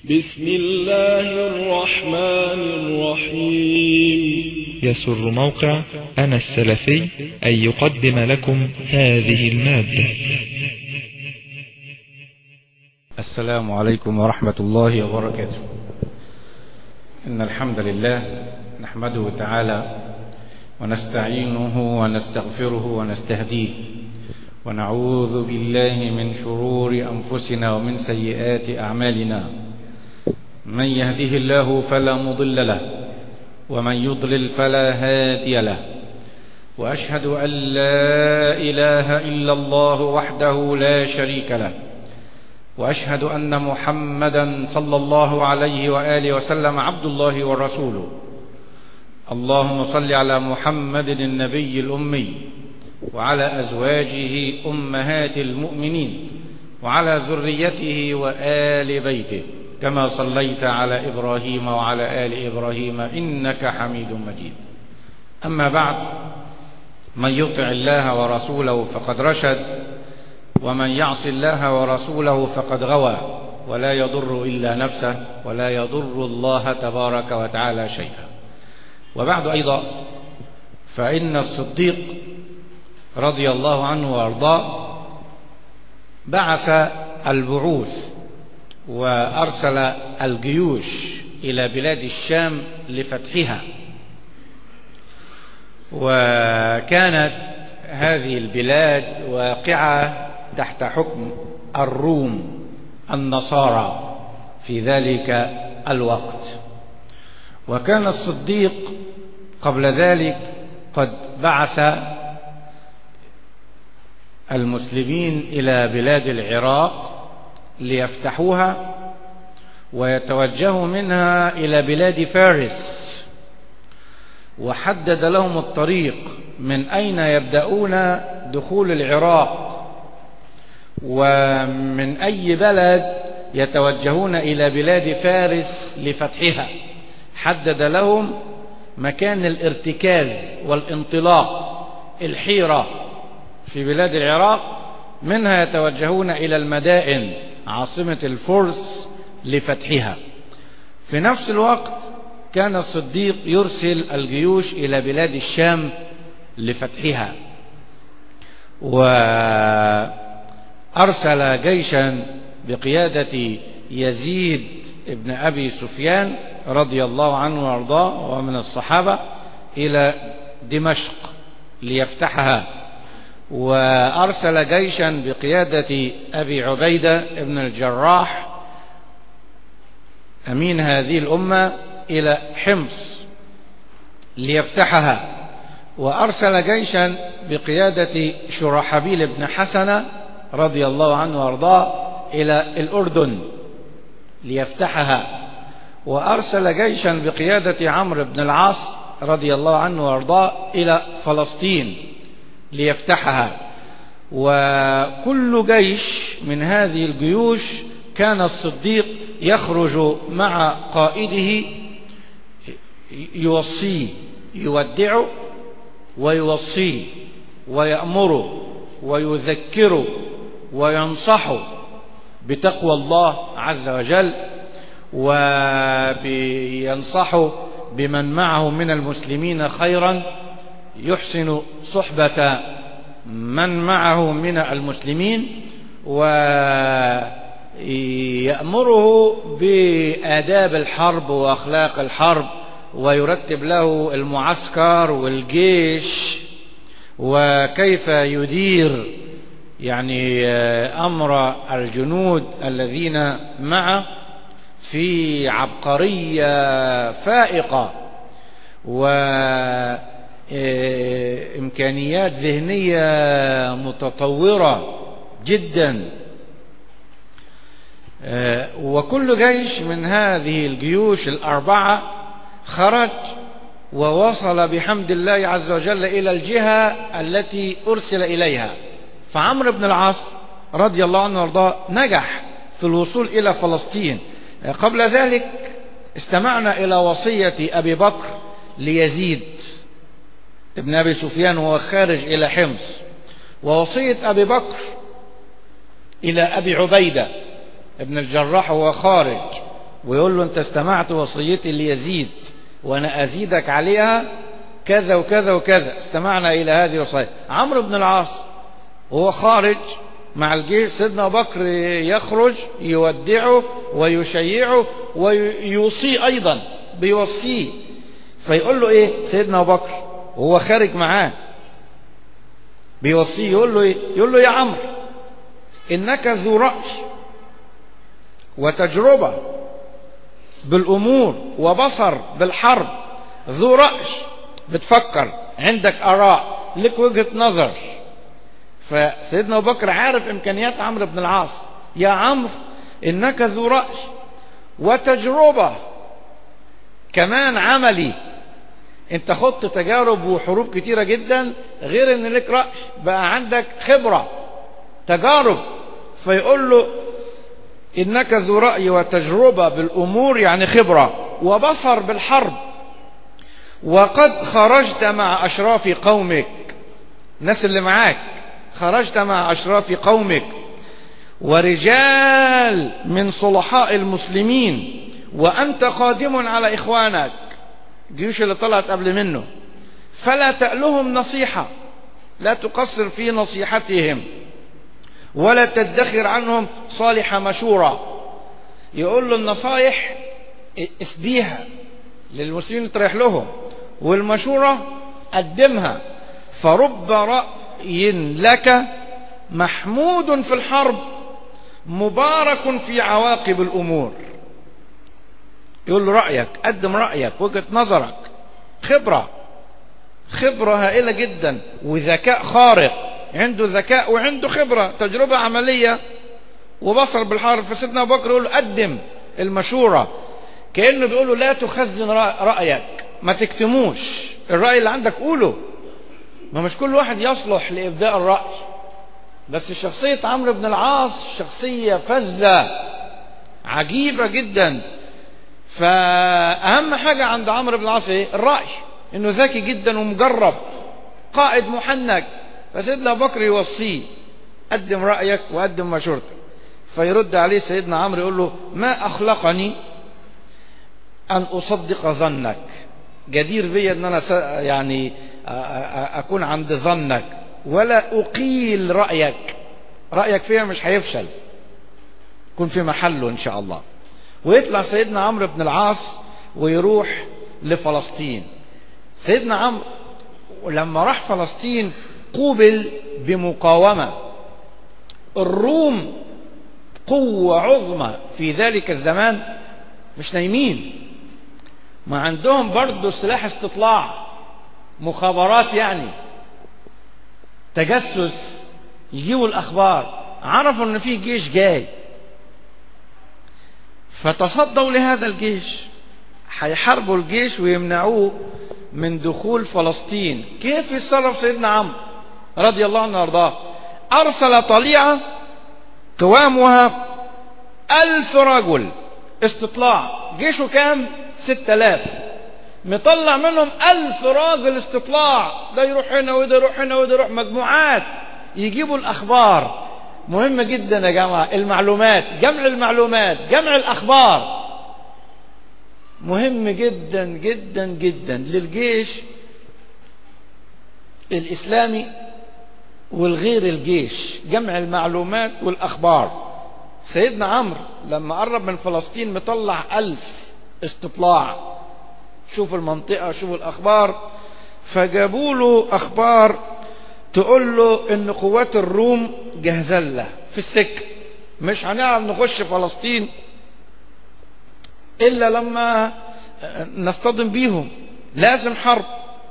بسم الله الرحمن الرحيم يسر موقع أنا السلفي أن يقدم لكم هذه المادة السلام عليكم ورحمة الله وبركاته إن الحمد لله نحمده تعالى ونستعينه ونستغفره ونستهديه ونعوذ بالله من شرور أنفسنا ومن سيئات أعمالنا من يهده الله فلا مضل له ومن يضلل فلا هادي له وأشهد أن لا إله إلا الله وحده لا شريك له وأشهد أن محمدا صلى الله عليه وآله وسلم عبد الله ورسوله اللهم صل على محمد النبي الأمي وعلى أزواجه أمهات المؤمنين وعلى ذريته وآل بيته كما صليت على إبراهيم وعلى آل إبراهيم إنك حميد مجيد أما بعد من يطع الله ورسوله فقد رشد ومن يعص الله ورسوله فقد غوى ولا يضر إلا نفسه ولا يضر الله تبارك وتعالى شيئا وبعد أيضا فإن الصديق رضي الله عنه وارضاه بعث البعوث وأرسل الجيوش إلى بلاد الشام لفتحها وكانت هذه البلاد واقعة تحت حكم الروم النصارى في ذلك الوقت وكان الصديق قبل ذلك قد بعث المسلمين إلى بلاد العراق ليفتحوها ويتوجهوا منها إلى بلاد فارس وحدد لهم الطريق من أين يبدأون دخول العراق ومن أي بلد يتوجهون إلى بلاد فارس لفتحها حدد لهم مكان الارتكاز والانطلاق الحيرة في بلاد العراق منها يتوجهون إلى المدائن عاصمة الفرس لفتحها في نفس الوقت كان الصديق يرسل الجيوش إلى بلاد الشام لفتحها وأرسل جيشا بقيادة يزيد ابن أبي سفيان رضي الله عنه وارضاه ومن الصحابة إلى دمشق ليفتحها وأرسل جيشا بقيادة أبي عبيدة ابن الجراح أمين هذه الأمة إلى حمص ليفتحها وأرسل جيشا بقيادة شرحبيل بن حسنة رضي الله عنه وارضاه إلى الأردن ليفتحها وأرسل جيشا بقيادة عمرو بن العاص رضي الله عنه وارضاه إلى فلسطين ليفتحها وكل جيش من هذه الجيوش كان الصديق يخرج مع قائده يوصيه يودعه ويوصيه ويأمره ويذكره وينصحه بتقوى الله عز وجل وينصحه بمن معه من المسلمين خيرا يحسن صحبة من معه من المسلمين ويأمره بآداب الحرب وأخلاق الحرب ويرتب له المعسكر والجيش وكيف يدير يعني أمر الجنود الذين معه في عبقرية فائقة وإمكانيات ذهنية متطورة جدا وكل جيش من هذه الجيوش الأربعة خرج ووصل بحمد الله عز وجل إلى الجهة التي أرسل إليها فعمرو بن العاص رضي الله عنه وارضاه نجح في الوصول إلى فلسطين قبل ذلك استمعنا إلى وصية أبي بكر ليزيد ابن أبي سفيان وهو خارج إلى حمص ووصية أبي بكر إلى أبي عبيدة ابن الجراح وهو خارج ويقول له انت استمعت وصيتي ليزيد وانا ازيدك عليها كذا وكذا وكذا استمعنا الى هذه الوصية عمرو بن العاص وهو خارج مع الجيش سيدنا أبو بكر يخرج يودعه ويشيعه ويوصيه أيضا بيوصيه فيقول له إيه سيدنا أبو بكر وهو خارج معاه بيوصيه يقول له إيه يقول له يا عمرو إنك ذو رأي وتجربة بالأمور وبصر بالحرب ذو رأي بتفكر عندك آراء لك وجهة نظر فسيدنا أبو بكر عارف إمكانيات عمرو بن العاص يا عمرو إنك ذو رأي وتجربة كمان عملي انت خضت تجارب وحروب كتيرة جدا غير ان لك رأي بقى عندك خبرة تجارب فيقول له انك ذو رأي وتجربة بالامور يعني خبرة وبصر بالحرب وقد خرجت مع اشراف قومك الناس اللي معاك خرجت مع أشراف قومك ورجال من صلحاء المسلمين وأنت قادم على إخوانك الجيوش اللي طلعت قبل منه فلا تألهم نصيحة لا تقصر في نصيحتهم ولا تدخر عنهم صالح مشورة يقول له النصايح اسديها للمسلمين تريح لهم والمشورة قدمها فرب رأي لك محمود في الحرب مبارك في عواقب الأمور يقول له رأيك قدم رأيك وجهة نظرك خبرة خبرة هائلة جدا وذكاء خارق عنده ذكاء وعنده خبرة تجربة عملية وبصر بالحرب فسيدنا أبو بكر يقول له قدم المشورة كأنه بيقول له لا تخزن رأيك ما تكتموش الرأي اللي عندك قوله ما مش كل واحد يصلح لإبداء الرأي بس شخصية عمرو بن العاص شخصية فذة عجيبة جدا فأهم حاجة عند عمرو بن العاص ايه الرأي انه ذكي جدا ومجرب قائد محنك فسيدنا أبو بكر يوصيه قدم رأيك وقدم مشورتك فيرد عليه سيدنا عمرو يقول له ما أخلقني أن أصدق ظنك جدير بي أن أنا يعني أكون عند ظنك ولا أقيل رأيك رأيك فيها مش هيفشل يكون في محله إن شاء الله ويطلع سيدنا عمرو بن العاص ويروح لفلسطين سيدنا عمرو لما راح فلسطين قوبل بمقاومة الروم قوة عظمى في ذلك الزمان مش نايمين ما عندهم برضه سلاح استطلاع مخابرات يعني تجسس يجيبوا الأخبار عرفوا ان في جيش جاي فتصدوا لهذا الجيش هيحاربوا الجيش ويمنعوه من دخول فلسطين كيف يتصرف سيدنا عمرو رضي الله عنه وارضاه أرسل طليعة قوامها ألف رجل استطلاع جيشه كام ستة آلاف مطلع منهم ألف راجل استطلاع ده يروح هنا وده يروح هنا وده يروح مجموعات يجيبوا الأخبار مهمة جدا يا جماعة المعلومات جمع المعلومات جمع الأخبار مهم جدا جدا جدا للجيش الإسلامي والغير الجيش جمع المعلومات والأخبار سيدنا عمرو لما قرب من فلسطين مطلع ألف استطلاع شوف المنطقة شوف الأخبار فجابوا له أخبار تقول له ان قوات الروم جهزلة في السكة مش هنعرف نخش فلسطين إلا لما نصطدم بيهم لازم حرب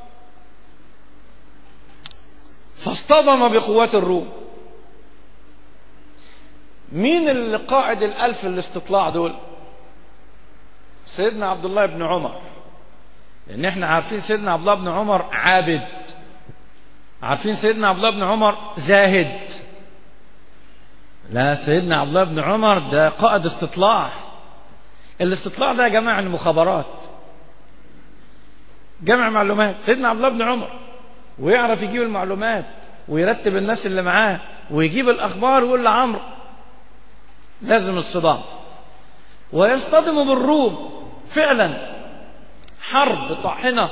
فاصطدم بقوات الروم مين اللي قائد الألف الاستطلاع دول سيدنا عبد الله بن عمر لأن احنا عارفين سيدنا عبد الله بن عمر عابد عارفين سيدنا عبد الله بن عمر زاهد لا سيدنا عبد الله بن عمر ده قائد استطلاع الاستطلاع ده يا جماعة المخابرات جمع معلومات سيدنا عبد الله بن عمر ويعرف يجيب المعلومات ويرتب الناس اللي معاه ويجيب الأخبار ويقول لعمرو لازم الصدام ويصطدم بالروم فعلا حرب طاحنة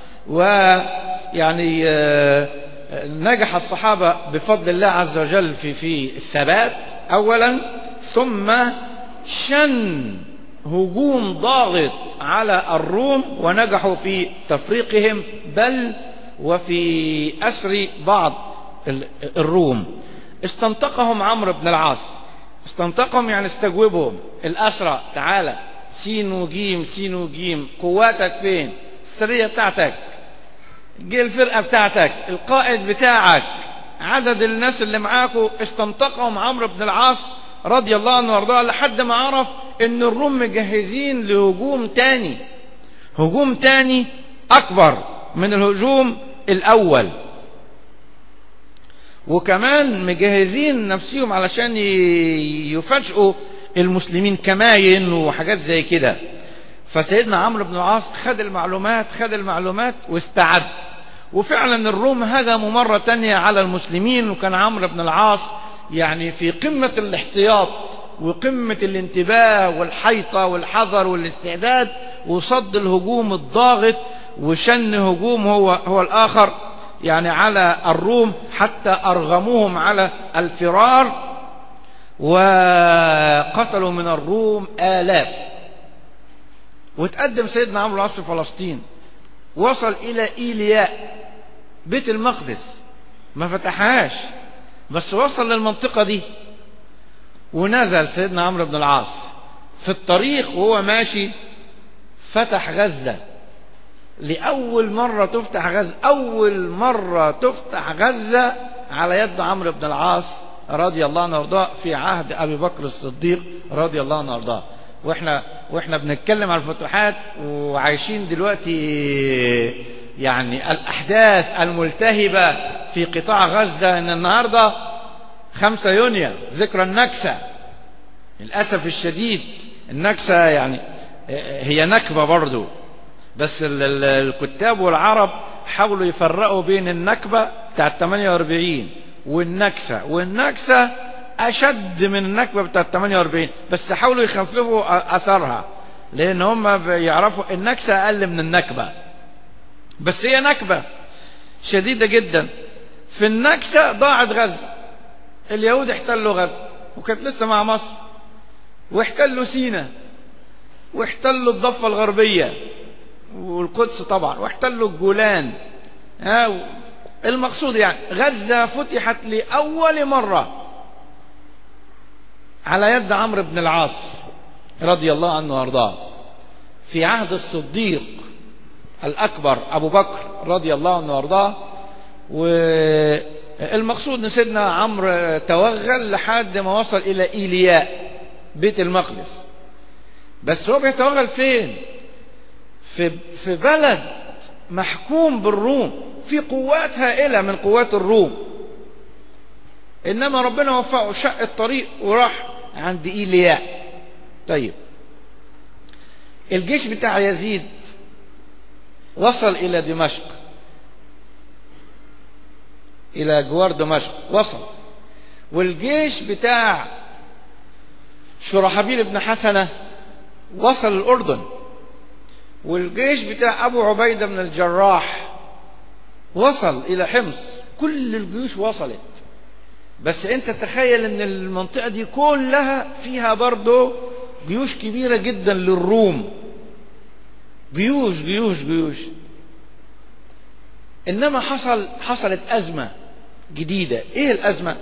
ويعني آه، نجح الصحابة بفضل الله عز وجل في في الثبات أولا ثم شن هجوم ضاغط على الروم ونجحوا في تفريقهم بل وفي أسر بعض ال- الروم استنطقهم عمرو بن العاص استنطقهم يعني استجوبهم الأسرى تعالى سين وجيم سين وجيم قواتك فين السرية بتاعتك جه الفرقة بتاعتك القائد بتاعك عدد الناس اللي معاكوا استنطقهم عمرو بن العاص رضي الله عنه وارضاه لحد ما عرف ان الروم مجهزين لهجوم تاني هجوم تاني اكبر من الهجوم الاول وكمان مجهزين نفسهم علشان ي- يفاجئوا المسلمين كماين وحاجات زي كده فسيدنا عمرو بن العاص خد المعلومات خد المعلومات واستعد وفعلا الروم هجموا مرة تانية على المسلمين وكان عمرو بن العاص يعني في قمة الاحتياط وقمة الانتباه والحيطة والحذر والاستعداد وصد الهجوم الضاغط وشن هجوم هو هو الآخر يعني على الروم حتى أرغموهم على الفرار وقتلوا من الروم آلاف وتقدم سيدنا عمرو العاص في فلسطين وصل إلى إيلياء بيت المقدس ما فتحهاش بس وصل للمنطقة دي ونزل سيدنا عمرو بن العاص في الطريق وهو ماشي فتح غزة لأول مرة تفتح غزة أول مرة تفتح غزة على يد عمرو بن العاص رضي الله عنه وارضاه في عهد أبي بكر الصديق رضي الله عنه وارضاه واحنا واحنا بنتكلم عن الفتوحات وعايشين دلوقتي يعني الأحداث الملتهبة في قطاع غزة ان النهاردة 5 يونيو ذكرى النكسة للأسف الشديد النكسة يعني هي نكبة برضو بس ال- ال- الكتاب والعرب حاولوا يفرقوا بين النكبة بتاعت 48 والنكسة والنكسة أشد من النكبة بتاعت 48 بس حاولوا يخففوا أ- أثرها لأن هم بيعرفوا النكسة أقل من النكبة بس هي نكبة شديدة جدا في النكسة ضاعت غزة اليهود احتلوا غزة وكانت لسه مع مصر واحتلوا سينا واحتلوا الضفة الغربية والقدس طبعا واحتلوا الجولان ها و- المقصود يعني غزة فتحت لأول مرة على يد عمرو بن العاص رضي الله عنه وارضاه في عهد الصديق الأكبر أبو بكر رضي الله عنه وارضاه والمقصود ان سيدنا عمرو توغل لحد ما وصل إلى إيلياء بيت المقدس بس هو بيتوغل فين في في بلد محكوم بالروم في قوات هائلة من قوات الروم إنما ربنا وفقه شق الطريق وراح عند إيلياء طيب الجيش بتاع يزيد وصل إلى دمشق إلى جوار دمشق وصل والجيش بتاع شرحبيل بن حسنة وصل الأردن والجيش بتاع أبو عبيدة بن الجراح وصل إلى حمص كل الجيوش وصلت بس انت تخيل ان المنطقة دي كلها فيها برضو جيوش كبيرة جدا للروم جيوش جيوش جيوش انما حصل حصلت ازمة جديدة ايه الازمة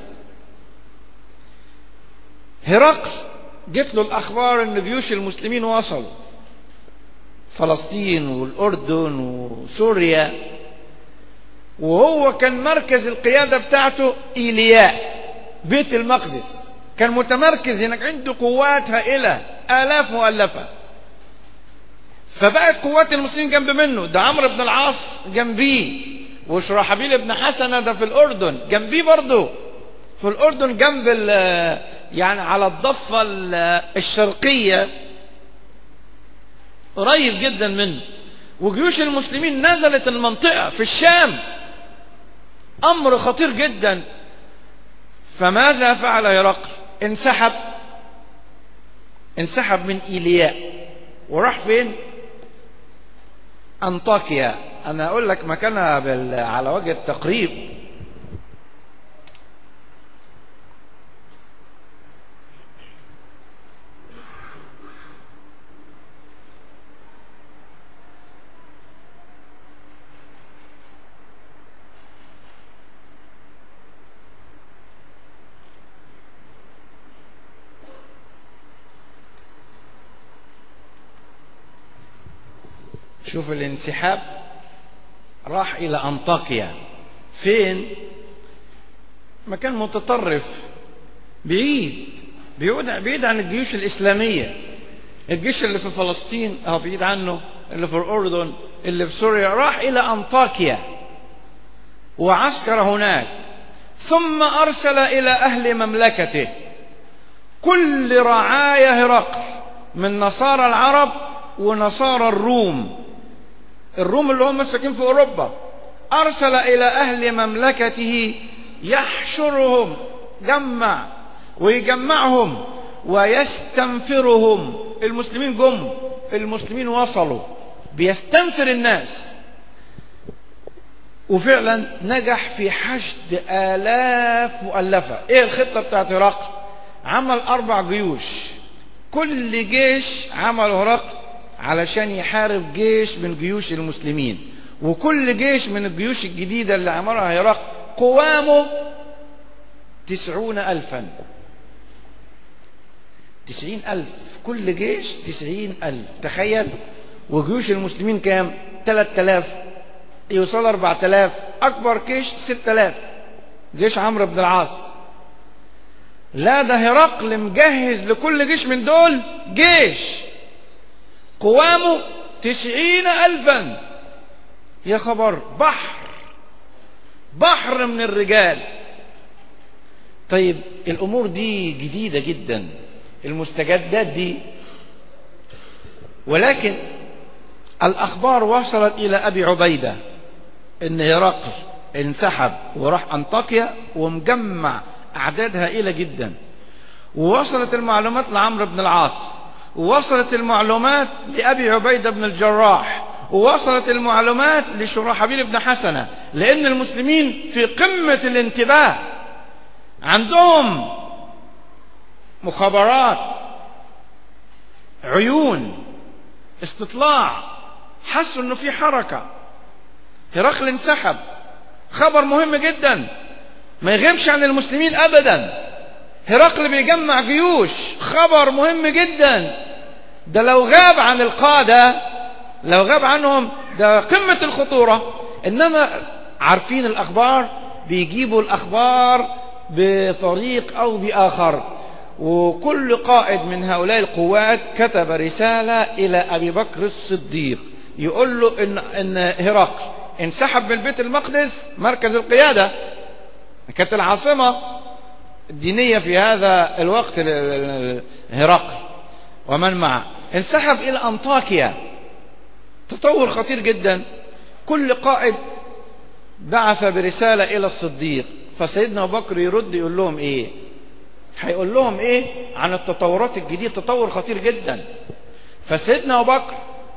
هرقل جت له الاخبار ان جيوش المسلمين وصلوا فلسطين والاردن وسوريا وهو كان مركز القيادة بتاعته إيلياء بيت المقدس كان متمركز هناك عنده قوات هائلة آلاف مؤلفة فبقت قوات المسلمين جنب منه ده عمرو بن العاص جنبيه وشرحبيل بن حسنة ده في الأردن جنبيه برضه في الأردن جنب يعني على الضفة الشرقية قريب جدا منه وجيوش المسلمين نزلت المنطقة في الشام أمر خطير جدا فماذا فعل هرقل انسحب انسحب من إيلياء وراح فين أنطاكيا أنا أقول لك مكانها بال... على وجه التقريب شوف الانسحاب راح إلى أنطاكيا فين مكان متطرف بعيد بعيد بعيد عن الجيوش الإسلامية الجيش اللي في فلسطين اه بعيد عنه اللي في الأردن اللي في سوريا راح إلى أنطاكيا وعسكر هناك ثم أرسل إلى أهل مملكته كل رعايا هرقل من نصارى العرب ونصارى الروم الروم اللي هم ساكنين في أوروبا أرسل إلى أهل مملكته يحشرهم جمع ويجمعهم ويستنفرهم المسلمين جم المسلمين وصلوا بيستنفر الناس وفعلا نجح في حشد آلاف مؤلفة ايه الخطة بتاعت هرقل عمل أربع جيوش كل جيش عمله هرقل علشان يحارب جيش من جيوش المسلمين وكل جيش من الجيوش الجديدة اللي عملها هرقل قوامه تسعون ألفا تسعين ألف كل جيش تسعين ألف تخيل وجيوش المسلمين كام تلات تلاف يوصل أربع تلاف أكبر جيش ست تلاف جيش عمرو بن العاص لا ده هرقل مجهز لكل جيش من دول جيش قوامه تسعين ألفا يا خبر بحر بحر من الرجال طيب الأمور دي جديدة جدا المستجدات دي ولكن الأخبار وصلت إلى أبي عبيدة إن هرقل انسحب وراح أنطاكيا ومجمع أعداد هائلة جدا ووصلت المعلومات لعمرو بن العاص ووصلت المعلومات لأبي عبيدة بن الجراح ووصلت المعلومات لشرحبيل بن حسنة لأن المسلمين في قمة الانتباه عندهم مخابرات عيون استطلاع حسوا انه في حركة هرقل انسحب خبر مهم جدا ما يغيبش عن المسلمين ابدا هرقل بيجمع جيوش خبر مهم جدا ده لو غاب عن القادة لو غاب عنهم ده قمة الخطورة انما عارفين الاخبار بيجيبوا الاخبار بطريق او باخر وكل قائد من هؤلاء القوات كتب رسالة إلى أبي بكر الصديق يقول له إن, إن هرقل انسحب من بيت المقدس مركز القيادة كانت العاصمة الدينية في هذا الوقت هرقل ومن معه انسحب إلى أنطاكيا تطور خطير جدا كل قائد بعث برسالة إلى الصديق فسيدنا أبو بكر يرد يقول لهم إيه هيقول لهم ايه عن التطورات الجديدة تطور خطير جدا فسيدنا ابو بكر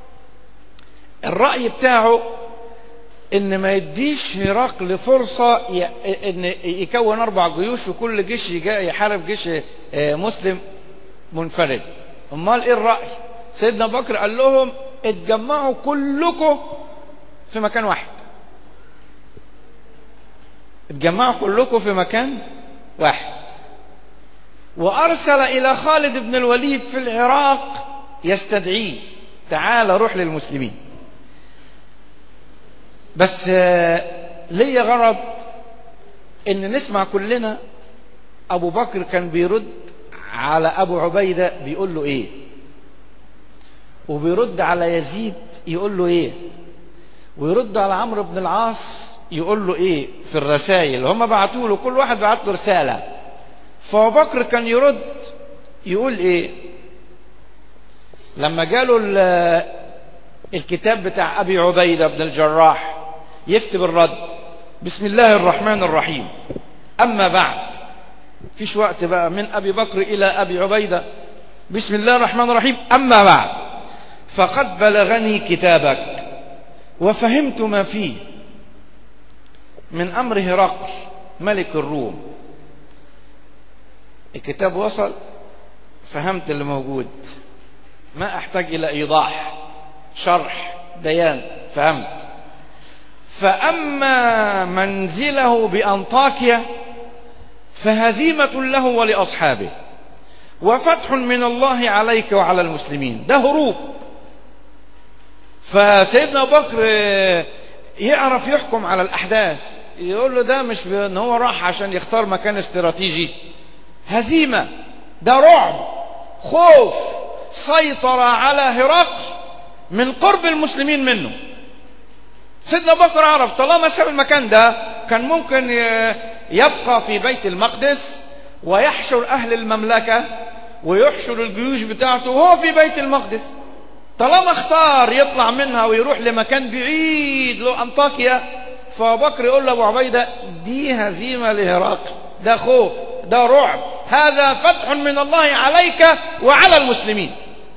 الرأي بتاعه ان ما يديش هرقل فرصة ي... ان يكون اربع جيوش وكل جيش يحارب جيش مسلم منفرد امال ايه الرأي سيدنا ابو بكر قال لهم اتجمعوا كلكم في مكان واحد اتجمعوا كلكم في مكان واحد وأرسل إلى خالد بن الوليد في العراق يستدعيه تعال روح للمسلمين بس ليا غرض ان نسمع كلنا ابو بكر كان بيرد على ابو عبيدة بيقول له ايه وبيرد على يزيد يقول له ايه ويرد على عمرو بن العاص يقول له ايه في الرسائل هم بعتوا له كل واحد بعت له رساله فابو بكر كان يرد يقول ايه لما جاله الكتاب بتاع ابي عبيدة بن الجراح يكتب الرد بسم الله الرحمن الرحيم اما بعد فيش وقت بقى من ابي بكر الى ابي عبيدة بسم الله الرحمن الرحيم أما بعد فقد بلغني كتابك وفهمت ما فيه من أمر هرقل ملك الروم الكتاب وصل فهمت اللي موجود ما أحتاج إلى إيضاح شرح بيان فهمت فأما منزله بأنطاكيا فهزيمة له ولأصحابه وفتح من الله عليك وعلى المسلمين ده هروب فسيدنا أبو بكر يعرف يحكم على الأحداث يقول له ده مش ان هو راح عشان يختار مكان استراتيجي هزيمة ده رعب خوف سيطر على هرقل من قرب المسلمين منه سيدنا بكر عرف طالما ساب المكان ده كان ممكن يبقى في بيت المقدس ويحشر أهل المملكة ويحشر الجيوش بتاعته وهو في بيت المقدس طالما اختار يطلع منها ويروح لمكان بعيد له أنطاكيا فبكر يقول لأبو عبيدة دي هزيمة لهرقل ده خوف ده رعب هذا فتح من الله عليك وعلى المسلمين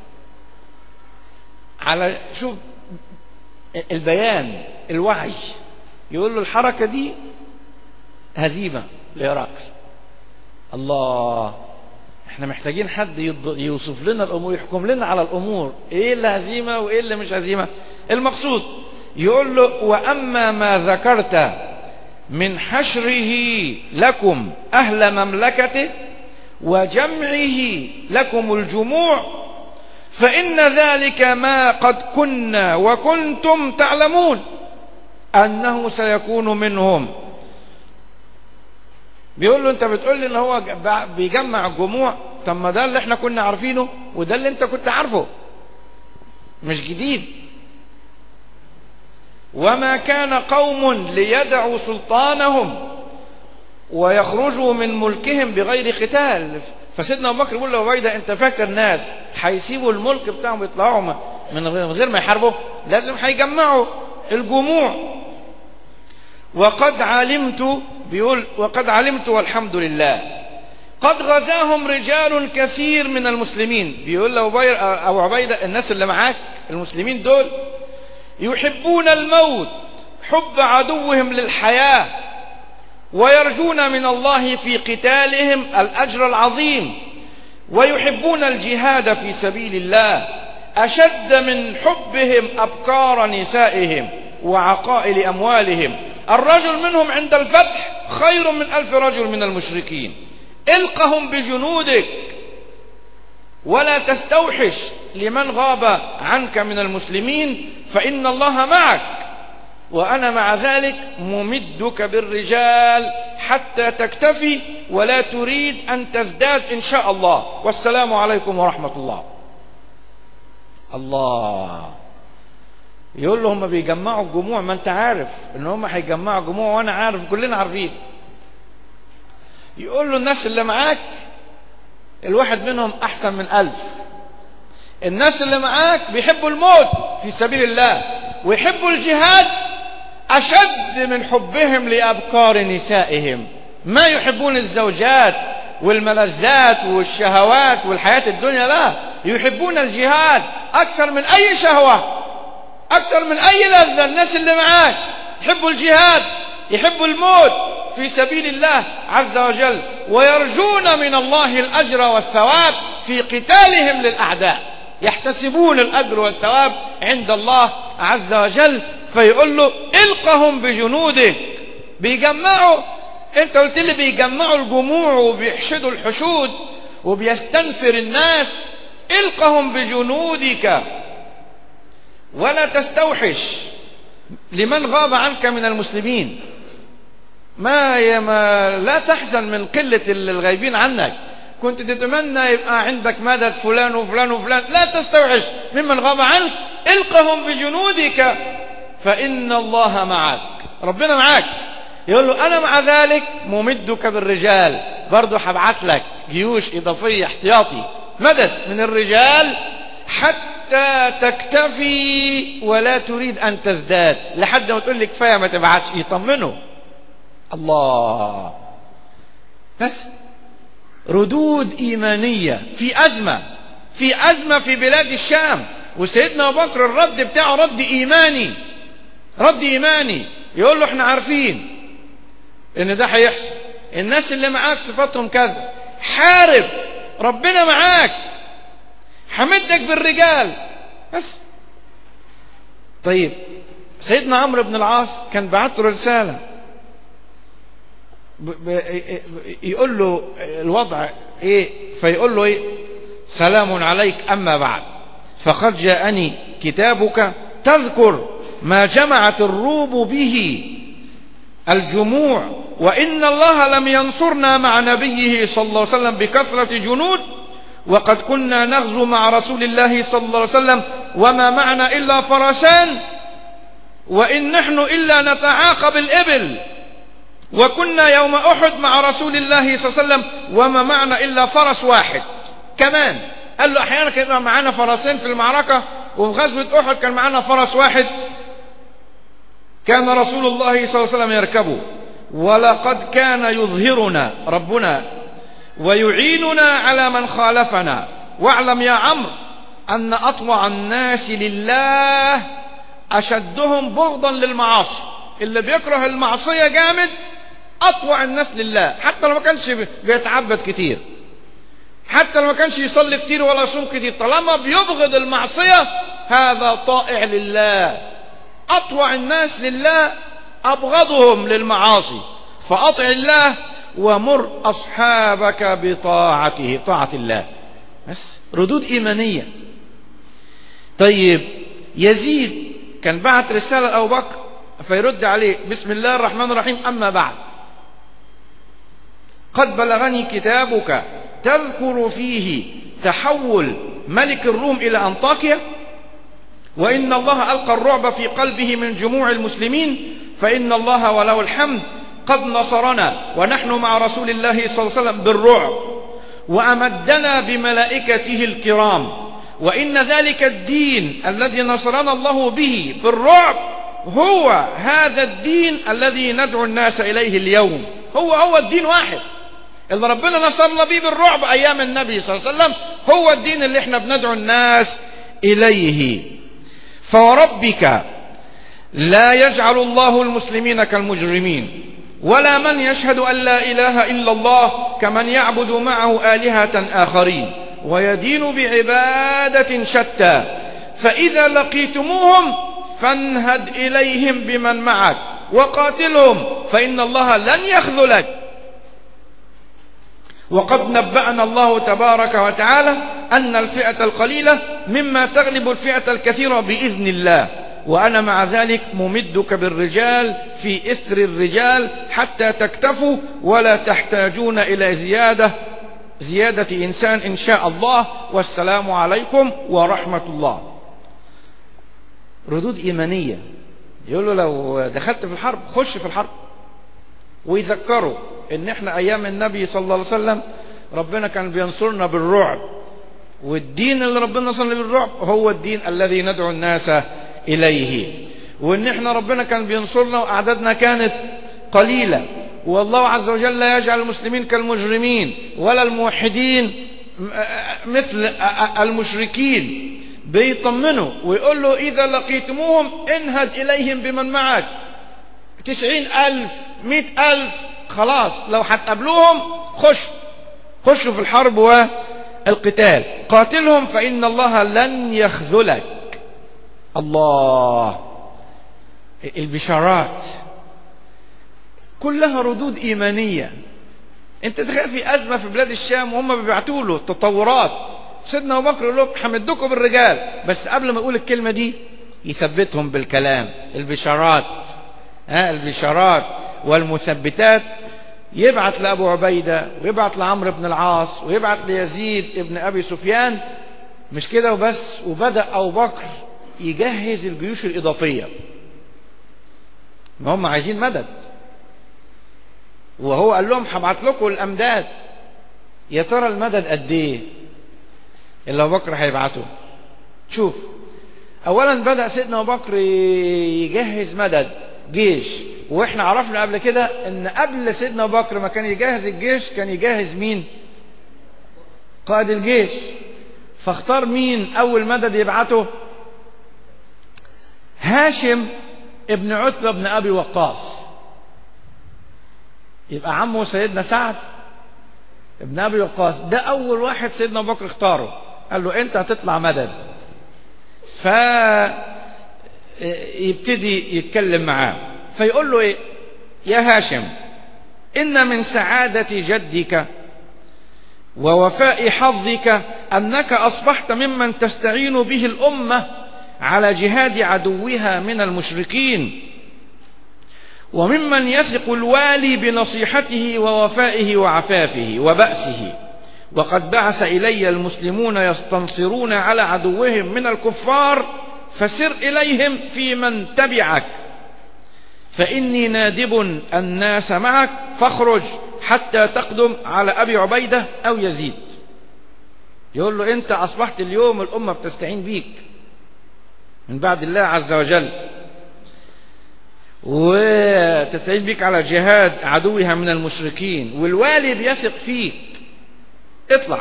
على شوف البيان الوعي يقول له الحركة دي هزيمة لهرقل الله احنا محتاجين حد يوصف لنا الامور يحكم لنا على الامور ايه اللي هزيمة وايه اللي مش هزيمة المقصود يقول له واما ما ذكرت من حشره لكم اهل مملكته وجمعه لكم الجموع فإن ذلك ما قد كنا وكنتم تعلمون أنه سيكون منهم بيقول له انت بتقول لي ان هو بيجمع الجموع طب ما ده اللي احنا كنا عارفينه وده اللي انت كنت عارفه مش جديد وما كان قوم ليدعوا سلطانهم ويخرجوا من ملكهم بغير قتال فسيدنا ابو بكر بيقول له عبيده انت فاكر ناس هيسيبوا الملك بتاعهم يطلعوا من غير ما يحاربوا لازم هيجمعوا الجموع وقد علمت بيقول وقد علمت والحمد لله قد غزاهم رجال كثير من المسلمين بيقول له ابو عبيده الناس اللي معاك المسلمين دول يحبون الموت حب عدوهم للحياه ويرجون من الله في قتالهم الأجر العظيم ويحبون الجهاد في سبيل الله أشد من حبهم أبكار نسائهم وعقائل أموالهم الرجل منهم عند الفتح خير من ألف رجل من المشركين القهم بجنودك ولا تستوحش لمن غاب عنك من المسلمين فإن الله معك وأنا مع ذلك ممدك بالرجال حتى تكتفي ولا تريد أن تزداد إن شاء الله والسلام عليكم ورحمة الله الله يقول له هم بيجمعوا الجموع ما انت عارف ان هم هيجمعوا جموع وانا عارف كلنا عارفين يقول له الناس اللي معاك الواحد منهم احسن من الف الناس اللي معاك بيحبوا الموت في سبيل الله ويحبوا الجهاد أشد من حبهم لأبكار نسائهم ما يحبون الزوجات والملذات والشهوات والحياة الدنيا لا يحبون الجهاد أكثر من أي شهوة أكثر من أي لذة الناس اللي معاك يحبوا الجهاد يحبوا الموت في سبيل الله عز وجل ويرجون من الله الأجر والثواب في قتالهم للأعداء يحتسبون الأجر والثواب عند الله عز وجل فيقول له القهم بجنودك بيجمعوا انت قلت لي بيجمعوا الجموع وبيحشدوا الحشود وبيستنفر الناس القهم بجنودك ولا تستوحش لمن غاب عنك من المسلمين ما, ما لا تحزن من قلة الغايبين عنك كنت تتمنى يبقى عندك مدد فلان وفلان وفلان لا تستوحش ممن غاب عنك القهم بجنودك فإن الله معك ربنا معك يقول له أنا مع ذلك ممدك بالرجال برضو هبعت لك جيوش إضافية احتياطي مدد من الرجال حتى تكتفي ولا تريد أن تزداد لحد ما تقول لك كفاية ما تبعتش يطمنه الله بس ردود إيمانية في أزمة في أزمة في بلاد الشام وسيدنا أبو بكر الرد بتاعه رد إيماني رد إيماني يقول له احنا عارفين ان ده هيحصل الناس اللي معاك صفاتهم كذا حارب ربنا معاك حمدك بالرجال بس طيب سيدنا عمرو بن العاص كان بعت له رسالة ب- ب- يقول له الوضع ايه فيقول له ايه سلام عليك اما بعد فقد جاءني كتابك تذكر ما جمعت الروب به الجموع وإن الله لم ينصرنا مع نبيه صلى الله عليه وسلم بكثرة جنود وقد كنا نغزو مع رسول الله صلى الله عليه وسلم وما معنا إلا فرسان وإن نحن إلا نتعاقب الإبل وكنا يوم أحد مع رسول الله صلى الله عليه وسلم وما معنا إلا فرس واحد كمان قال له أحيانا كان يبقى معانا فرسين في المعركة وفي غزوة أحد كان معانا فرس واحد كان رسول الله صلى الله عليه وسلم يركبه ولقد كان يظهرنا ربنا ويعيننا على من خالفنا واعلم يا عمرو أن أطوع الناس لله أشدهم بغضا للمعاصي اللي بيكره المعصية جامد أطوع الناس لله حتى لو ما كانش بيتعبد كتير حتى لو ما كانش يصلي كتير ولا يصوم كتير طالما بيبغض المعصية هذا طائع لله أطوع الناس لله أبغضهم للمعاصي فأطع الله ومر أصحابك بطاعته طاعة الله بس ردود إيمانية طيب يزيد كان بعت رسالة أبو بكر فيرد عليه بسم الله الرحمن الرحيم أما بعد قد بلغني كتابك تذكر فيه تحول ملك الروم إلى أنطاكيا وإن الله ألقى الرعب في قلبه من جموع المسلمين فإن الله وله الحمد قد نصرنا ونحن مع رسول الله صلى الله عليه وسلم بالرعب وأمدنا بملائكته الكرام وإن ذلك الدين الذي نصرنا الله به بالرعب هو هذا الدين الذي ندعو الناس إليه اليوم هو هو الدين واحد اللي ربنا نصرنا به بالرعب أيام النبي صلى الله عليه وسلم هو الدين اللي احنا بندعو الناس إليه فوربك لا يجعل الله المسلمين كالمجرمين ولا من يشهد أن لا إله إلا الله كمن يعبد معه آلهة آخرين ويدين بعبادة شتى فإذا لقيتموهم فانهد إليهم بمن معك وقاتلهم فإن الله لن يخذلك وقد نبأنا الله تبارك وتعالى أن الفئة القليلة مما تغلب الفئة الكثيرة بإذن الله وأنا مع ذلك ممدك بالرجال في إثر الرجال حتى تكتفوا ولا تحتاجون إلى زيادة زيادة إنسان إن شاء الله والسلام عليكم ورحمة الله ردود إيمانية يقول له لو دخلت في الحرب خش في الحرب ويذكروا ان احنا ايام النبي صلى الله عليه وسلم ربنا كان بينصرنا بالرعب والدين اللي ربنا نصرنا بالرعب هو الدين الذي ندعو الناس اليه وان احنا ربنا كان بينصرنا واعدادنا كانت قليلة والله عز وجل لا يجعل المسلمين كالمجرمين ولا الموحدين مثل المشركين بيطمنوا ويقول له إذا لقيتموهم انهد إليهم بمن معك تسعين ألف مئة ألف خلاص لو هتقابلوهم خش خشوا في الحرب والقتال قاتلهم فإن الله لن يخذلك الله البشارات كلها ردود إيمانية انت تخيل في أزمة في بلاد الشام وهم بيبعتوا له تطورات سيدنا أبو بكر يقول لهم حمدكم بالرجال بس قبل ما يقول الكلمة دي يثبتهم بالكلام البشارات ها البشارات والمثبتات يبعت لأبو عبيدة ويبعت لعمرو بن العاص ويبعت ليزيد ابن أبي سفيان مش كده وبس وبدأ أبو بكر يجهز الجيوش الإضافية ما هم عايزين مدد وهو قال لهم هبعت لكم الأمداد يا ترى المدد قد ايه اللي أبو بكر هيبعته شوف أولا بدأ سيدنا أبو بكر يجهز مدد جيش واحنا عرفنا قبل كده ان قبل سيدنا ابو بكر ما كان يجهز الجيش كان يجهز مين قائد الجيش فاختار مين أول مدد يبعته هاشم ابن عتبة بن أبي وقاص يبقى عمه سيدنا سعد ابن أبي وقاص ده أول واحد سيدنا أبو بكر اختاره قال له أنت هتطلع مدد ف يبتدي يتكلم معاه فيقول له إيه يا هاشم إن من سعادة جدك ووفاء حظك أنك أصبحت ممن تستعين به الأمة على جهاد عدوها من المشركين وممن يثق الوالي بنصيحته ووفائه وعفافه وبأسه وقد بعث إلي المسلمون يستنصرون على عدوهم من الكفار فسر إليهم في من تبعك فإني نادب الناس معك فاخرج حتى تقدم على أبي عبيدة أو يزيد يقول له أنت أصبحت اليوم الأمة بتستعين بيك من بعد الله عز وجل وتستعين بيك على جهاد عدوها من المشركين والوالي بيثق فيك اطلع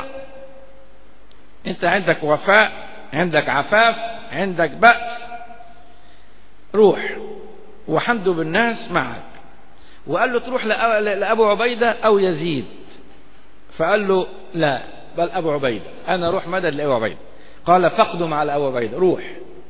انت عندك وفاء عندك عفاف عندك بأس روح وحمد بالناس معك وقال له تروح لأبو عبيدة أو يزيد فقال له لا بل أبو عبيدة أنا روح مدد لأبو عبيدة قال فاقدم على أبو عبيدة روح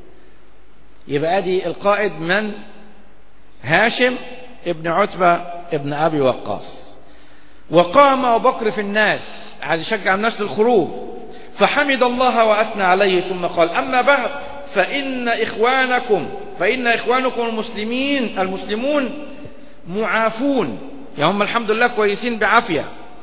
يبقى دي القائد من هاشم ابن عتبة ابن أبي وقاص وقام أبو بكر في الناس عايز يشجع الناس للخروج فحمد الله وأثنى عليه ثم قال أما بعد فإن إخوانكم فإن إخوانكم المسلمين المسلمون معافون يعني هم الحمد لله كويسين بعافية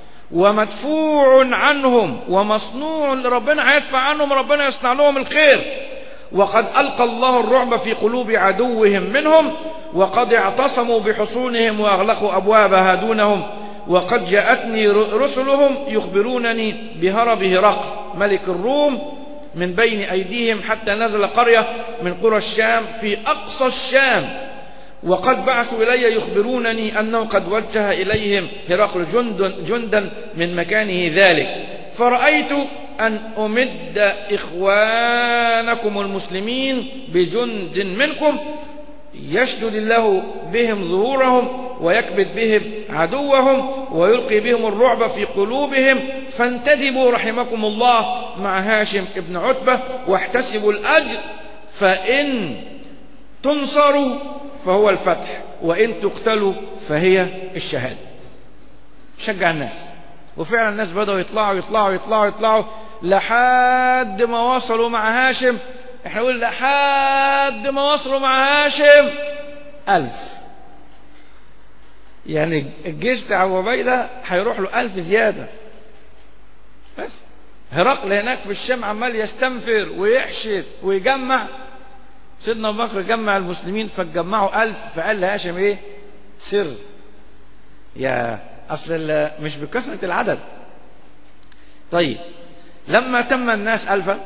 ومدفوع عنهم ومصنوع لربنا هيدفع عنهم ربنا يصنع لهم الخير وقد ألقى الله الرعب في قلوب عدوهم منهم وقد اعتصموا بحصونهم وأغلقوا أبوابها دونهم وقد جاءتني رسلهم يخبرونني بهرب هرقل ملك الروم من بين أيديهم حتى نزل قرية من قرى الشام في أقصى الشام وقد بعثوا إلي يخبرونني أنه قد وجه إليهم هرقل جند جندا من مكانه ذلك فرأيت أن أمد إخوانكم المسلمين بجند منكم يشدد الله بهم ظهورهم ويكبت بهم عدوهم ويلقي بهم الرعب في قلوبهم فانتدبوا رحمكم الله مع هاشم ابن عتبة واحتسبوا الأجر فإن تنصروا فهو الفتح وإن تقتلوا فهي الشهادة شجع الناس وفعلا الناس بدأوا يطلعوا يطلعوا يطلعوا يطلعوا لحد ما وصلوا مع هاشم احنا نقول لحد ما وصلوا مع هاشم ألف يعني الجيش بتاع عبيدة هيروح له ألف زيادة بس هرقل هناك في الشام عمال يستنفر ويحشد ويجمع سيدنا ابو بكر جمع المسلمين فاتجمعوا ألف فقال لهاشم ايه سر يا اصل مش بكثرة العدد طيب لما تم الناس ألفا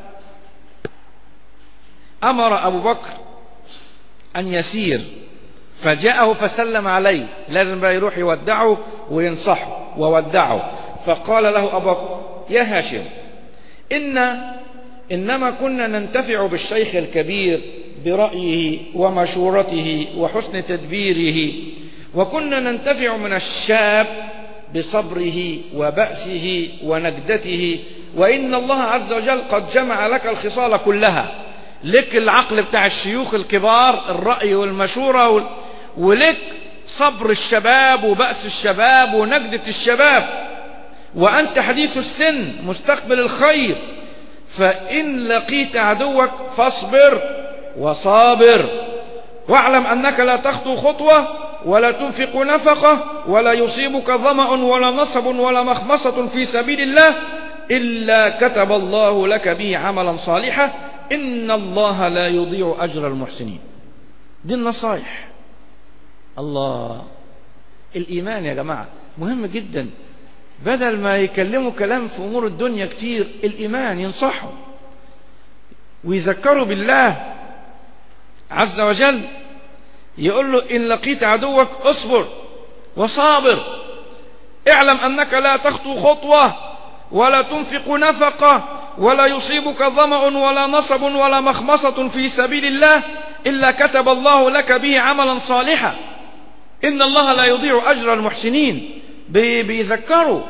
أمر أبو بكر أن يسير فجاءه فسلم عليه لازم بقى يروح يودعه وينصحه وودعه فقال له أبو بكر يا هاشم إن إنما كنا ننتفع بالشيخ الكبير برأيه ومشورته وحسن تدبيره وكنا ننتفع من الشاب بصبره وبأسه ونجدته وإن الله عز وجل قد جمع لك الخصال كلها لك العقل بتاع الشيوخ الكبار الرأي والمشورة وال... ولك صبر الشباب وبأس الشباب ونجدة الشباب وأنت حديث السن مستقبل الخير فإن لقيت عدوك فاصبر وصابر واعلم أنك لا تخطو خطوة ولا تنفق نفقة ولا يصيبك ظمأ ولا نصب ولا مخمصة في سبيل الله إلا كتب الله لك به عملا صالحا إن الله لا يضيع أجر المحسنين دي النصائح الله الإيمان يا جماعة مهم جدا بدل ما يكلموا كلام في أمور الدنيا كتير الإيمان ينصحوا ويذكروا بالله عز وجل يقول له إن لقيت عدوك اصبر وصابر اعلم أنك لا تخطو خطوة ولا تنفق نفقة ولا يصيبك ظمأ ولا نصب ولا مخمصة في سبيل الله إلا كتب الله لك به عملا صالحا إن الله لا يضيع أجر المحسنين بي- بيذكروا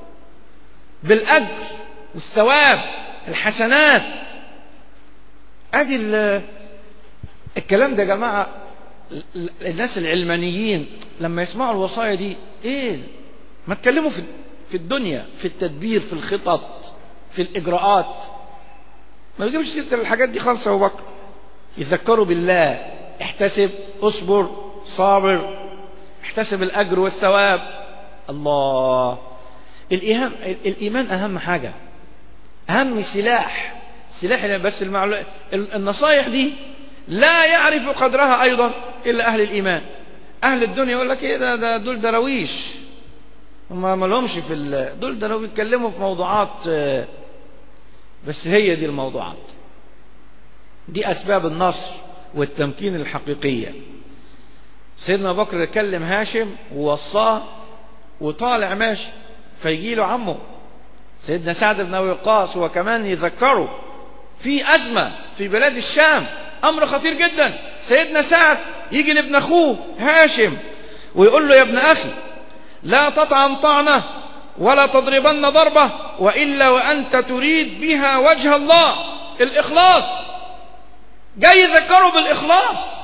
بالأجر والثواب الحسنات أدي ال- الكلام ده يا جماعة ال- ال- الناس العلمانيين لما يسمعوا الوصايا دي ايه ما تكلموا في في الدنيا في التدبير في الخطط في الإجراءات ما يجيبش سيرة الحاجات دي خالص يا أبو بكر يذكروا بالله احتسب اصبر صابر احتسب الأجر والثواب الله الإيهام الإيمان أهم حاجة أهم سلاح سلاح بس المعلو... النصايح دي لا يعرف قدرها أيضا إلا أهل الإيمان أهل الدنيا يقول لك إيه ده, ده دول درويش هم ما لهمش في ال... دول ده لو بيتكلموا في موضوعات آه، بس هي دي الموضوعات دي أسباب النصر والتمكين الحقيقية سيدنا أبو بكر كلم هاشم ووصاه وطالع ماشي فيجي له عمه سيدنا سعد بن أبي وقاص هو كمان يذكره في أزمة في بلاد الشام أمر خطير جدا سيدنا سعد يجي لابن أخوه هاشم ويقول له يا ابن أخي لا تطعن طعنة ولا تضربن ضربة وإلا وأنت تريد بها وجه الله الإخلاص جاي يذكره بالإخلاص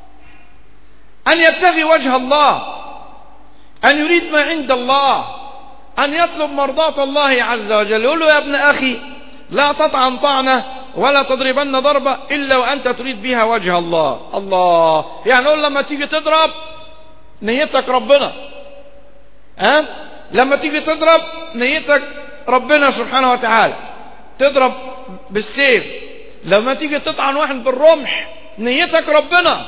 أن يبتغي وجه الله أن يريد ما عند الله أن يطلب مرضاة الله عز وجل يقول له يا ابن أخي لا تطعن طعنة ولا تضربن ضربة إلا وأنت تريد بها وجه الله الله يعني قول لما تيجي تضرب نيتك ربنا ها لما تيجي تضرب نيتك ربنا سبحانه وتعالى تضرب بالسيف لما تيجي تطعن واحد بالرمح نيتك ربنا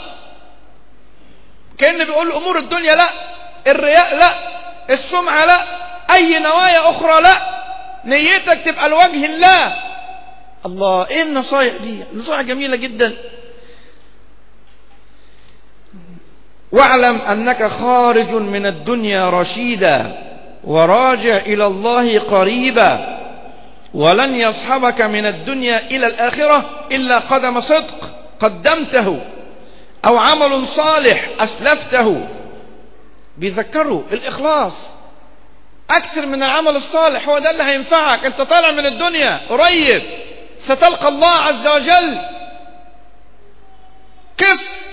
كأن بيقول أمور الدنيا لا الرياء لا السمعة لا أي نوايا أخرى لا نيتك تبقى لوجه الله الله ايه النصايح دي نصايح جميلة جدا واعلم أنك خارج من الدنيا رشيدا وراجع إلى الله قريبا ولن يصحبك من الدنيا إلى الآخرة إلا قدم صدق قدمته أو عمل صالح أسلفته بيذكروا الإخلاص أكثر من العمل الصالح هو ده اللي هينفعك أنت طالع من الدنيا قريب ستلقى الله عز وجل كف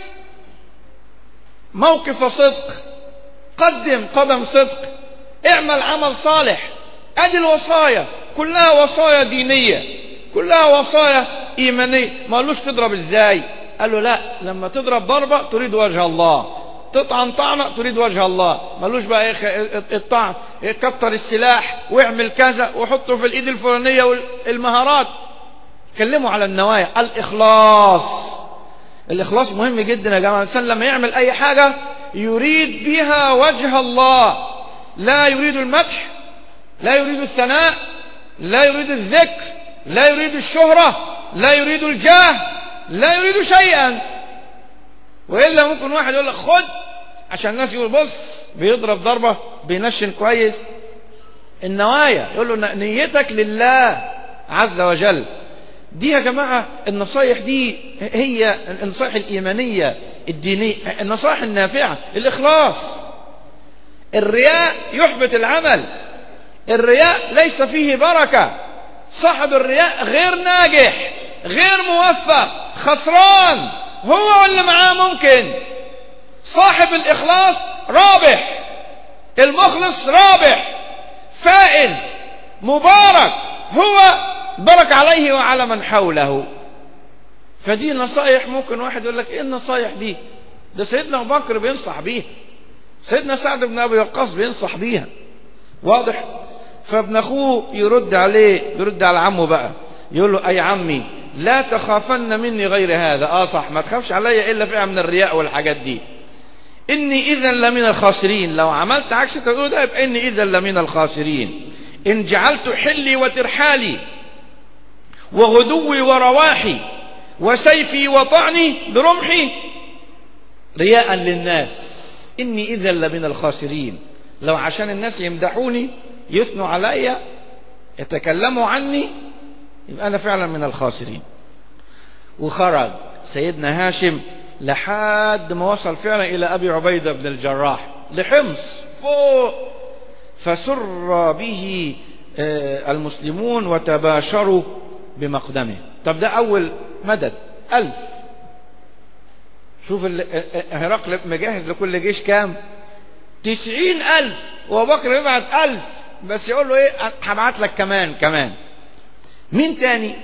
موقف صدق قدم قدم صدق اعمل عمل صالح ادي الوصايا كلها وصايا دينية كلها وصايا ايمانية ما قالوش تضرب ازاي قال له لا لما تضرب ضربة تريد وجه الله تطعن طعنة تريد وجه الله ملوش بقى ايه الطعن كتر السلاح واعمل كذا وحطه في الايد الفلانية والمهارات كلموا على النوايا الاخلاص الاخلاص مهم جدا يا جماعة الانسان لما يعمل اي حاجة يريد بها وجه الله لا يريد المدح لا يريد الثناء لا يريد الذكر لا يريد الشهرة لا يريد الجاه لا يريد شيئا وإلا ممكن واحد يقول لك خد عشان الناس يقول بص بيضرب ضربة بينشن كويس النوايا يقول له نيتك لله عز وجل دي يا جماعة النصايح دي هي النصايح الإيمانية الدينية النصايح النافعة الإخلاص الرياء يحبط العمل الرياء ليس فيه بركة صاحب الرياء غير ناجح غير موفق خسران هو واللي معاه ممكن صاحب الإخلاص رابح المخلص رابح فائز مبارك هو برك عليه وعلى من حوله فدي نصائح ممكن واحد يقول لك ايه النصائح دي ده سيدنا ابو بكر بينصح بيها سيدنا سعد بن ابي وقاص بينصح بيها واضح فابن اخوه يرد عليه يرد على عمه بقى يقول له اي عمي لا تخافن مني غير هذا اه صح ما تخافش عليا الا فيها من الرياء والحاجات دي اني اذا لمن الخاسرين لو عملت عكس تقول ده يبقى اني اذا لمن الخاسرين ان جعلت حلي وترحالي وغدوي ورواحي وسيفي وطعني برمحي رياء للناس اني اذا لمن الخاسرين لو عشان الناس يمدحوني يثنوا عليا يتكلموا عني يبقى أنا فعلا من الخاسرين وخرج سيدنا هاشم لحد ما وصل فعلا إلى أبي عبيدة بن الجراح لحمص فوق فسر به المسلمون وتباشروا بمقدمه طب ده أول مدد ألف شوف هرقل مجهز لكل جيش كام تسعين ألف وبكر يبعت ألف بس يقول له ايه هبعت لك كمان كمان مين تاني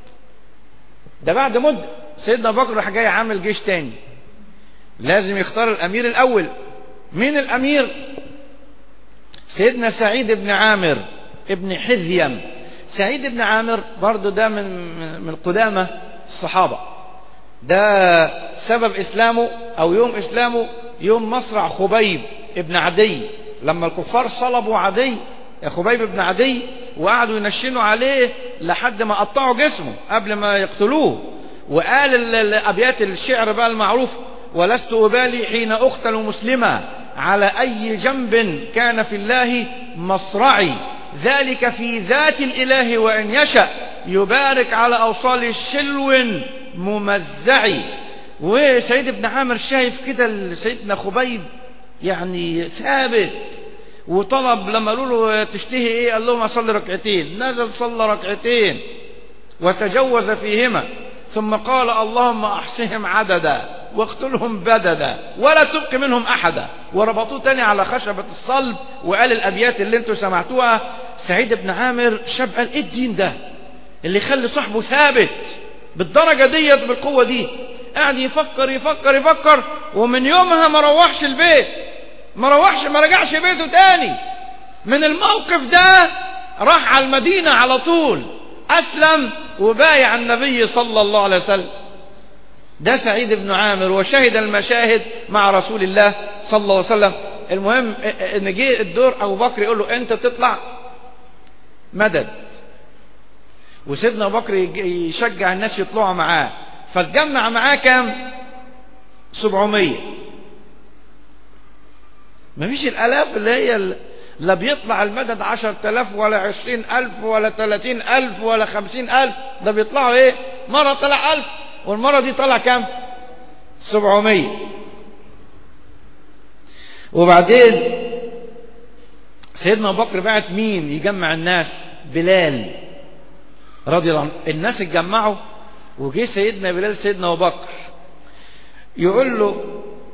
ده بعد مدة سيدنا بكر راح جاي عامل جيش تاني لازم يختار الامير الاول مين الامير سيدنا سعيد بن عامر ابن حذيم سعيد بن عامر برضو ده من من قدامى الصحابة ده سبب اسلامه او يوم اسلامه يوم مصرع خبيب ابن عدي لما الكفار صلبوا عدي خبيب بن عدي وقعدوا ينشنوا عليه لحد ما قطعوا جسمه قبل ما يقتلوه وقال الابيات الشعر بقى المعروف ولست أبالي حين أقتل مسلما على أي جنب كان في الله مصرعي ذلك في ذات الإله وإن يشأ يبارك على أوصال الشلو ممزعي وسيد بن عامر شايف كده سيدنا خبيب يعني ثابت وطلب لما قالوا له تشتهي ايه قال لهم اصلي ركعتين نزل صلى ركعتين وتجوز فيهما ثم قال اللهم احصهم عددا واقتلهم بددا ولا تبق منهم احدا وربطوه تاني على خشبة الصلب وقال الابيات اللي انتوا سمعتوها سعيد بن عامر شاب قال ايه الدين ده اللي يخلي صاحبه ثابت بالدرجة ديت بالقوة دي قاعد يفكر يفكر يفكر ومن يومها ما روحش البيت ما روحش ما رجعش بيته تاني من الموقف ده راح على المدينة على طول أسلم وبايع النبي صلى الله عليه وسلم ده سعيد بن عامر وشهد المشاهد مع رسول الله صلى الله عليه وسلم المهم ان جه الدور ابو بكر يقول له انت تطلع مدد وسيدنا ابو بكر يشجع الناس يطلعوا معاه فتجمع معاه كام 700 مفيش الالاف اللي هي لا بيطلع المدد عشر تلاف ولا عشرين ألف ولا تلاتين ألف ولا خمسين ألف ده بيطلعوا ايه مرة طلع ألف والمرة دي طلع كام سبعمية وبعدين سيدنا أبو بكر بعت مين يجمع الناس بلال رضي الله عنه الناس اتجمعوا وجه سيدنا بلال سيدنا أبو بكر يقول له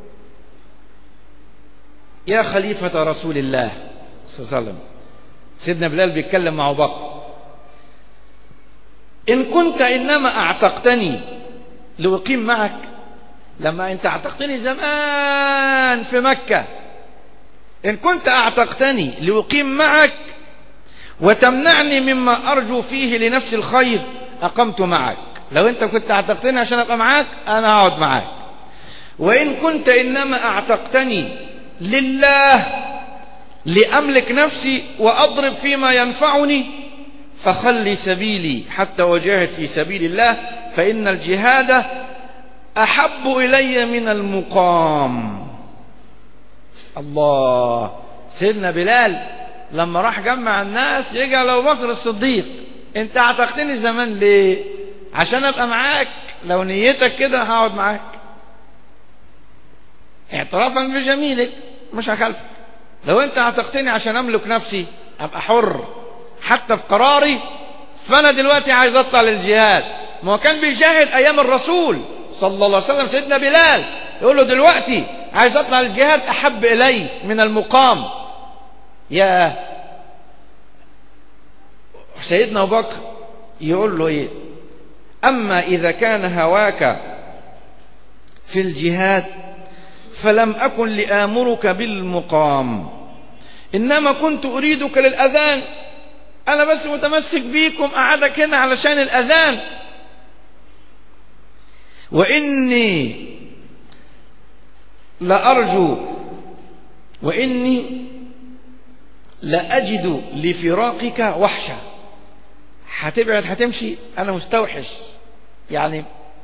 يا خليفة رسول الله صلى الله عليه وسلم سيدنا بلال بيتكلم مع أبو بكر إن كنت إنما أعتقتني لأقيم معك لما أنت أعتقتني زمان في مكة إن كنت أعتقتني لأقيم معك وتمنعني مما أرجو فيه لنفس الخير أقمت معك لو أنت كنت أعتقتني عشان أبقى معاك أنا أقعد معاك وإن كنت إنما أعتقتني لله لأملك نفسي وأضرب فيما ينفعني فخلي سبيلي حتى أجاهد في سبيل الله فإن الجهاد أحب إلي من المقام الله سيدنا بلال لما راح جمع الناس يجي لو بكر الصديق انت اعتقتني زمان ليه عشان ابقى معاك لو نيتك كده هقعد معاك اعترافا بجميلك مش هخالفك لو انت اعتقتني عشان املك نفسي ابقى حر حتى في قراري فانا دلوقتي عايز اطلع للجهاد ما هو كان بيجاهد ايام الرسول صلى الله عليه وسلم سيدنا بلال يقول له دلوقتي عايز اطلع للجهاد احب الي من المقام يا سيدنا ابو بكر يقول له ايه اما اذا كان هواك في الجهاد فلم أكن لآمرك بالمقام إنما كنت أريدك للأذان أنا بس متمسك بيكم أعدك هنا علشان الأذان وإني لأرجو وإني لأجد لفراقك وحشة هتبعد هتمشي أنا مستوحش يعني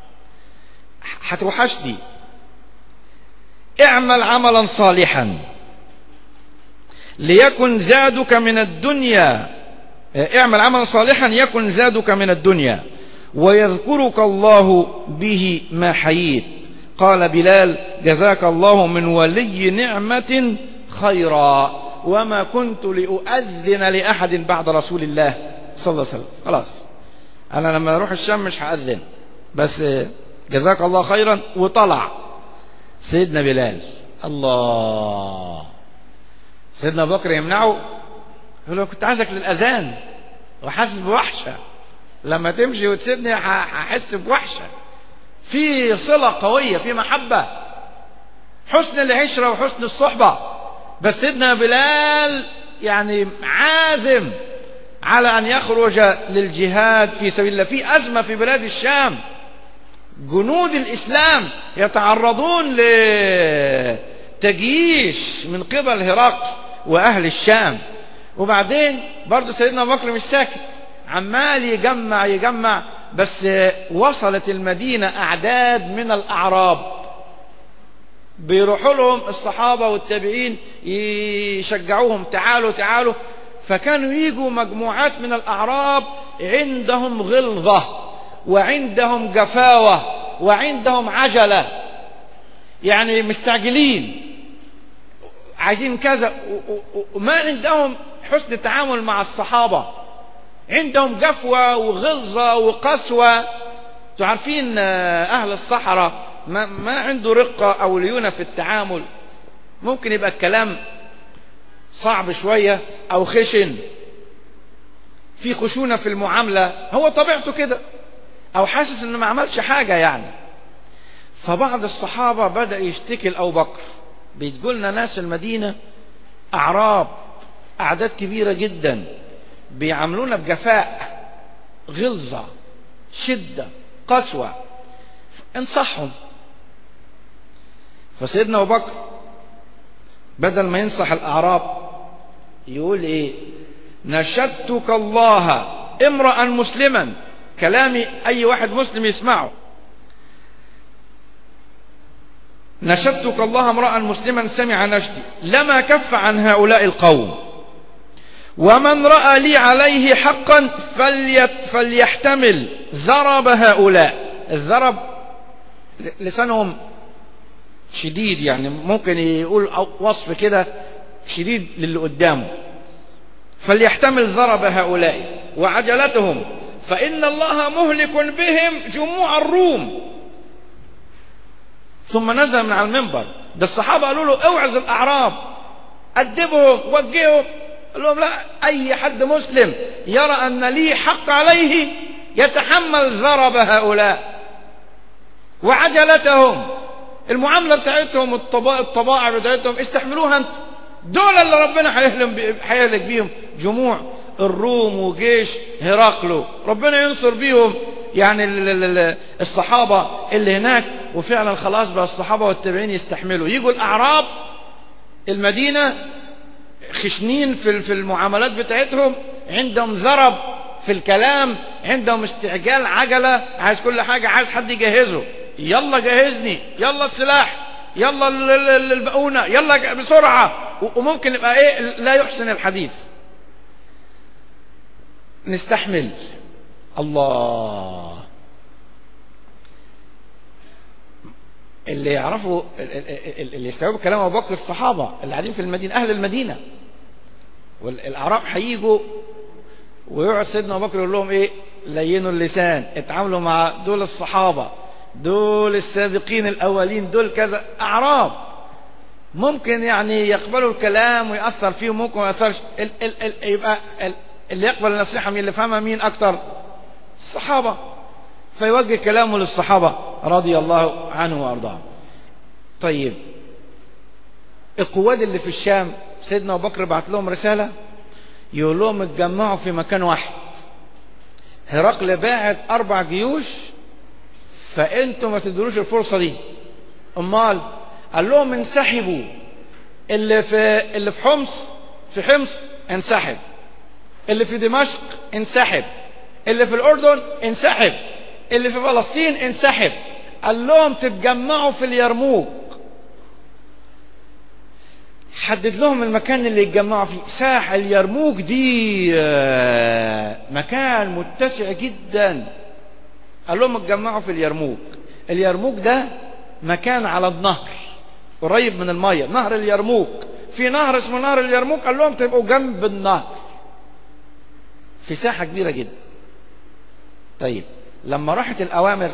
هتوحشني اعمل عملا صالحا ليكن زادك من الدنيا اعمل عملا صالحا يكن زادك من الدنيا ويذكرك الله به ما حييت قال بلال جزاك الله من ولي نعمة خيرا وما كنت لأؤذن لأحد بعد رسول الله صلى الله عليه وسلم خلاص أنا لما أروح الشام مش هأذن بس جزاك الله خيرا وطلع سيدنا بلال الله سيدنا بكر يمنعه يقول له كنت عايزك للأذان وحاسس بوحشة لما تمشي وتسيبني هحس بوحشة في صلة قوية في محبة حسن العشرة وحسن الصحبة بس سيدنا بلال يعني عازم على أن يخرج للجهاد في سبيل الله في أزمة في بلاد الشام جنود الإسلام يتعرضون لتجييش من قبل هرقل وأهل الشام وبعدين برضو سيدنا بكر مش ساكت عمال يجمع يجمع بس وصلت المدينة أعداد من الأعراب بيروحوا لهم الصحابة والتابعين يشجعوهم تعالوا تعالوا فكانوا يجوا مجموعات من الأعراب عندهم غلظة وعندهم جفاوة وعندهم عجلة يعني مستعجلين عايزين كذا وما عندهم حسن التعامل مع الصحابة عندهم جفوة وغلظة وقسوة تعرفين أهل الصحراء ما, ما عنده رقة أو ليونة في التعامل ممكن يبقى الكلام صعب شوية أو خشن في خشونة في المعاملة هو طبيعته كده أو حاسس إنه ما عملش حاجة يعني فبعض الصحابة بدأ يشتكي لأبو بكر بيتقولنا ناس المدينة أعراب أعداد كبيرة جدا بيعاملونا بجفاء غلظة شدة قسوة انصحهم فسيدنا أبو بكر بدل ما ينصح الأعراب يقول إيه نشدتك الله امرأ مسلما كلامي أي واحد مسلم يسمعه نشدتك الله امرأ مسلما سمع نشدي لما كف عن هؤلاء القوم ومن رأى لي عليه حقا فليت فليحتمل ذرب هؤلاء الذرب لسانهم شديد يعني ممكن يقول وصف كده شديد للي قدامه فليحتمل ذرب هؤلاء وعجلتهم فإن الله مهلك بهم جموع الروم ثم نزل من على المنبر ده الصحابة قالوا له اوعظ الأعراب أدبهم وجههم قال لهم لا أي حد مسلم يرى أن لي حق عليه يتحمل ذرب هؤلاء وعجلتهم المعاملة بتاعتهم الطبائع بتاعتهم استحملوها انت دول اللي ربنا هيهلك بيهم جموع الروم وجيش هرقله ربنا ينصر بيهم يعني الصحابة اللي هناك وفعلا خلاص بقى الصحابة والتابعين يستحملوا يجوا الأعراب المدينة خشنين في في المعاملات بتاعتهم عندهم ذرب في الكلام عندهم استعجال عجلة عايز كل حاجة عايز حد يجهزه يلا جهزني يلا السلاح يلا البقونة يلا بسرعة وممكن يبقى ايه لا يحسن الحديث نستحمل الله اللي يعرفوا اللي يستوعبوا كلام ابو بكر الصحابه اللي قاعدين في المدينه اهل المدينه والاعراب هيجوا ويقعد سيدنا ابو بكر يقول لهم ايه لينوا اللسان اتعاملوا مع دول الصحابه دول السابقين الاولين دول كذا اعراب ممكن يعني يقبلوا الكلام ويأثر فيهم ممكن ما يأثرش ال ال ال يبقى ال اللي يقبل النصيحة من اللي فهمها مين أكتر الصحابة فيوجه كلامه للصحابة رضي الله عنه وأرضاه طيب القواد اللي في الشام سيدنا أبو بكر بعت لهم رسالة يقول لهم اتجمعوا في مكان واحد هرقل باعت أربع جيوش فأنتم ما تدروش الفرصة دي أمال قال لهم انسحبوا اللي في اللي في حمص في حمص انسحب اللي في دمشق انسحب اللي في الأردن انسحب اللي في فلسطين انسحب قال لهم تتجمعوا في اليرموك حدد لهم المكان اللي يتجمعوا فيه ساحل اليرموك دي آه، مكان متسع جدا قال لهم اتجمعوا في اليرموك اليرموك ده مكان على النهر قريب من المية نهر اليرموك في نهر اسمه نهر اليرموك قال لهم تبقوا جنب النهر في ساحة كبيرة جدا طيب لما راحت الأوامر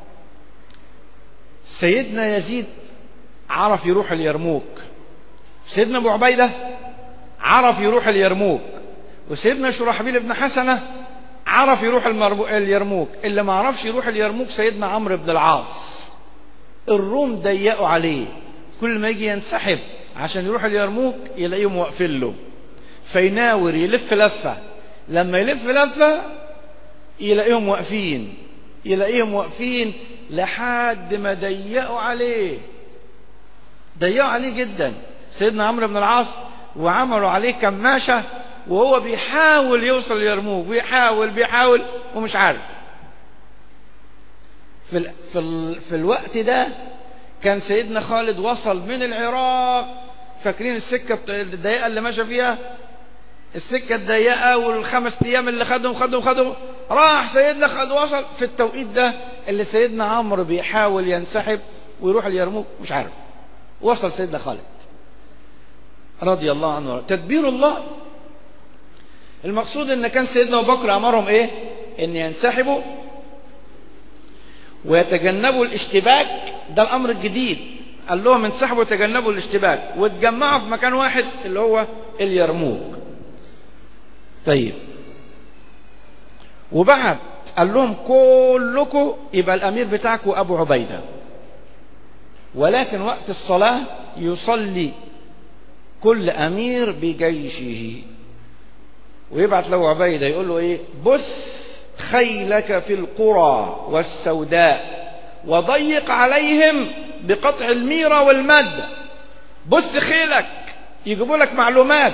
سيدنا يزيد عرف يروح اليرموك سيدنا ابو عبيدة عرف يروح اليرموك وسيدنا شرحبيل بن حسنة عرف يروح المربو... اليرموك اللي ما عرفش يروح اليرموك سيدنا عمرو بن العاص الروم ضيقوا عليه كل ما يجي ينسحب عشان يروح اليرموك يلاقيهم واقفين له فيناور يلف لفة لما يلف لفة يلاقيهم واقفين يلاقيهم واقفين لحد ما ضيقوا عليه ضيقوا عليه جدا سيدنا عمرو بن العاص وعملوا عليه كماشة وهو بيحاول يوصل ليرموك بيحاول بيحاول ومش عارف في, ال... في, ال... في الوقت ده كان سيدنا خالد وصل من العراق فاكرين السكة الضيقة اللي ماشى فيها السكة الضيقة والخمس أيام اللي خدهم خدهم خدهم راح سيدنا خالد وصل في التوقيت ده اللي سيدنا عمرو بيحاول ينسحب ويروح اليرموك مش عارف وصل سيدنا خالد رضي الله عنه تدبير الله المقصود ان كان سيدنا ابو بكر امرهم ايه ان ينسحبوا ويتجنبوا الاشتباك ده الامر الجديد قال لهم انسحبوا وتجنبوا الاشتباك واتجمعوا في مكان واحد اللي هو اليرموك طيب وبعد قال لهم كلكم يبقى الامير بتاعكم ابو عبيده ولكن وقت الصلاه يصلي كل امير بجيشه ويبعت له عبيده يقول له ايه بث خيلك في القرى والسوداء وضيق عليهم بقطع الميرة والمد بث خيلك يجيبوا لك معلومات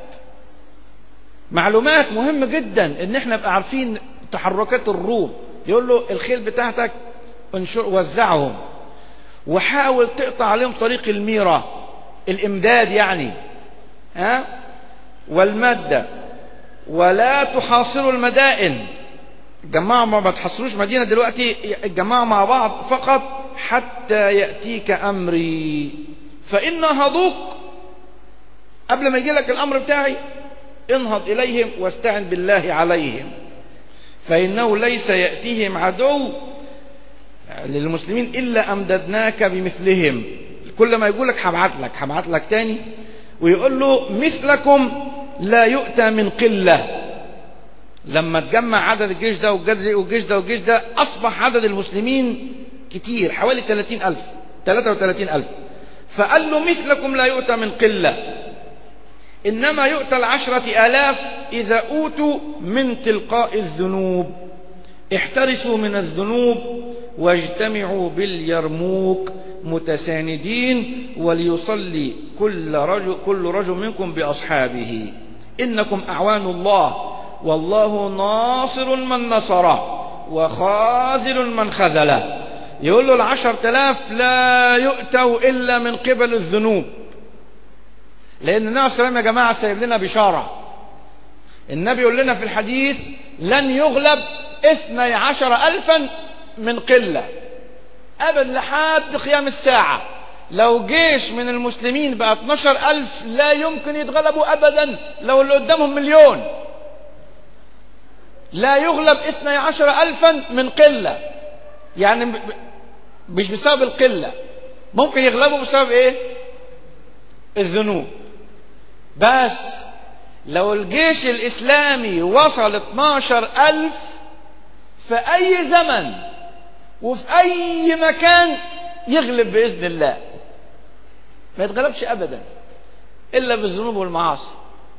معلومات مهم جدا ان احنا نبقى عارفين تحركات الروم يقول له الخيل بتاعتك وزعهم وحاول تقطع عليهم طريق الميرة الامداد يعني ها والمادة ولا تحاصروا المدائن جمعوا ما تحصروش مدينة دلوقتي اتجمعوا مع بعض فقط حتى يأتيك أمري فإن نهضوك قبل ما يجي لك الأمر بتاعي انهض إليهم واستعن بالله عليهم فإنه ليس يأتيهم عدو للمسلمين إلا أمددناك بمثلهم كل ما يقول لك هبعت لك هبعت لك تاني ويقول له مثلكم لا يؤتى من قلة لما تجمع عدد الجيش ده والجيش ده والجيش ده أصبح عدد المسلمين كتير حوالي 30 ألف 33 ألف فقال له مثلكم لا يؤتى من قلة إنما يؤتى العشرة آلاف إذا أوتوا من تلقاء الذنوب احترسوا من الذنوب واجتمعوا باليرموك متساندين وليصلي كل رجل, كل رجل منكم بأصحابه إنكم أعوان الله والله ناصر من نصره وخاذل من خذله يقول له العشر تلاف لا يؤتوا إلا من قبل الذنوب لأن النبي صلى الله عليه وسلم يا جماعة سايب لنا بشارة النبي يقول لنا في الحديث لن يغلب اثني عشر ألفا من قلة أبدا لحد قيام الساعة لو جيش من المسلمين بقى 12 ألف لا يمكن يتغلبوا أبدا لو اللي قدامهم مليون لا يغلب 12 ألفا من قلة يعني مش بسبب القلة ممكن يغلبوا بسبب ايه الذنوب بس لو الجيش الإسلامي وصل 12 ألف في أي زمن وفي أي مكان يغلب بإذن الله ما يتغلبش أبدا إلا بالذنوب والمعاصي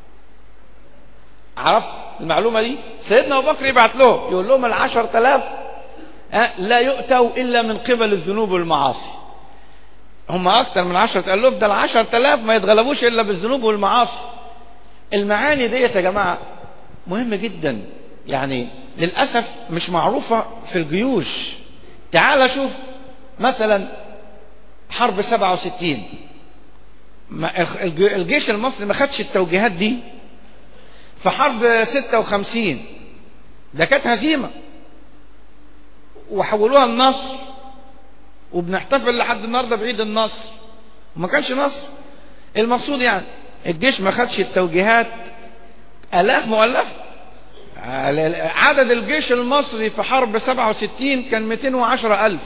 عرفت المعلومة دي سيدنا أبو بكر يبعت له يقول لهم العشر تلاف لا يؤتوا إلا من قبل الذنوب والمعاصي هم أكتر من عشرة ألوف ده العشر تلاف ما يتغلبوش إلا بالذنوب والمعاصي المعاني ديت يا جماعة مهمة جدا يعني للأسف مش معروفة في الجيوش تعال شوف مثلا حرب 67 ما الج- الجيش المصري ما خدش التوجيهات دي في حرب 56 ده كانت هزيمة وحولوها النصر وبنحتفل لحد النهارده بعيد النصر وما كانش نصر المقصود يعني الجيش ما خدش التوجيهات آلاف مؤلفة عدد الجيش المصري في حرب 67 كان 210 ألف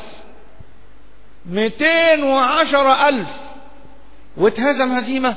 210 ألف واتهزم هزيمة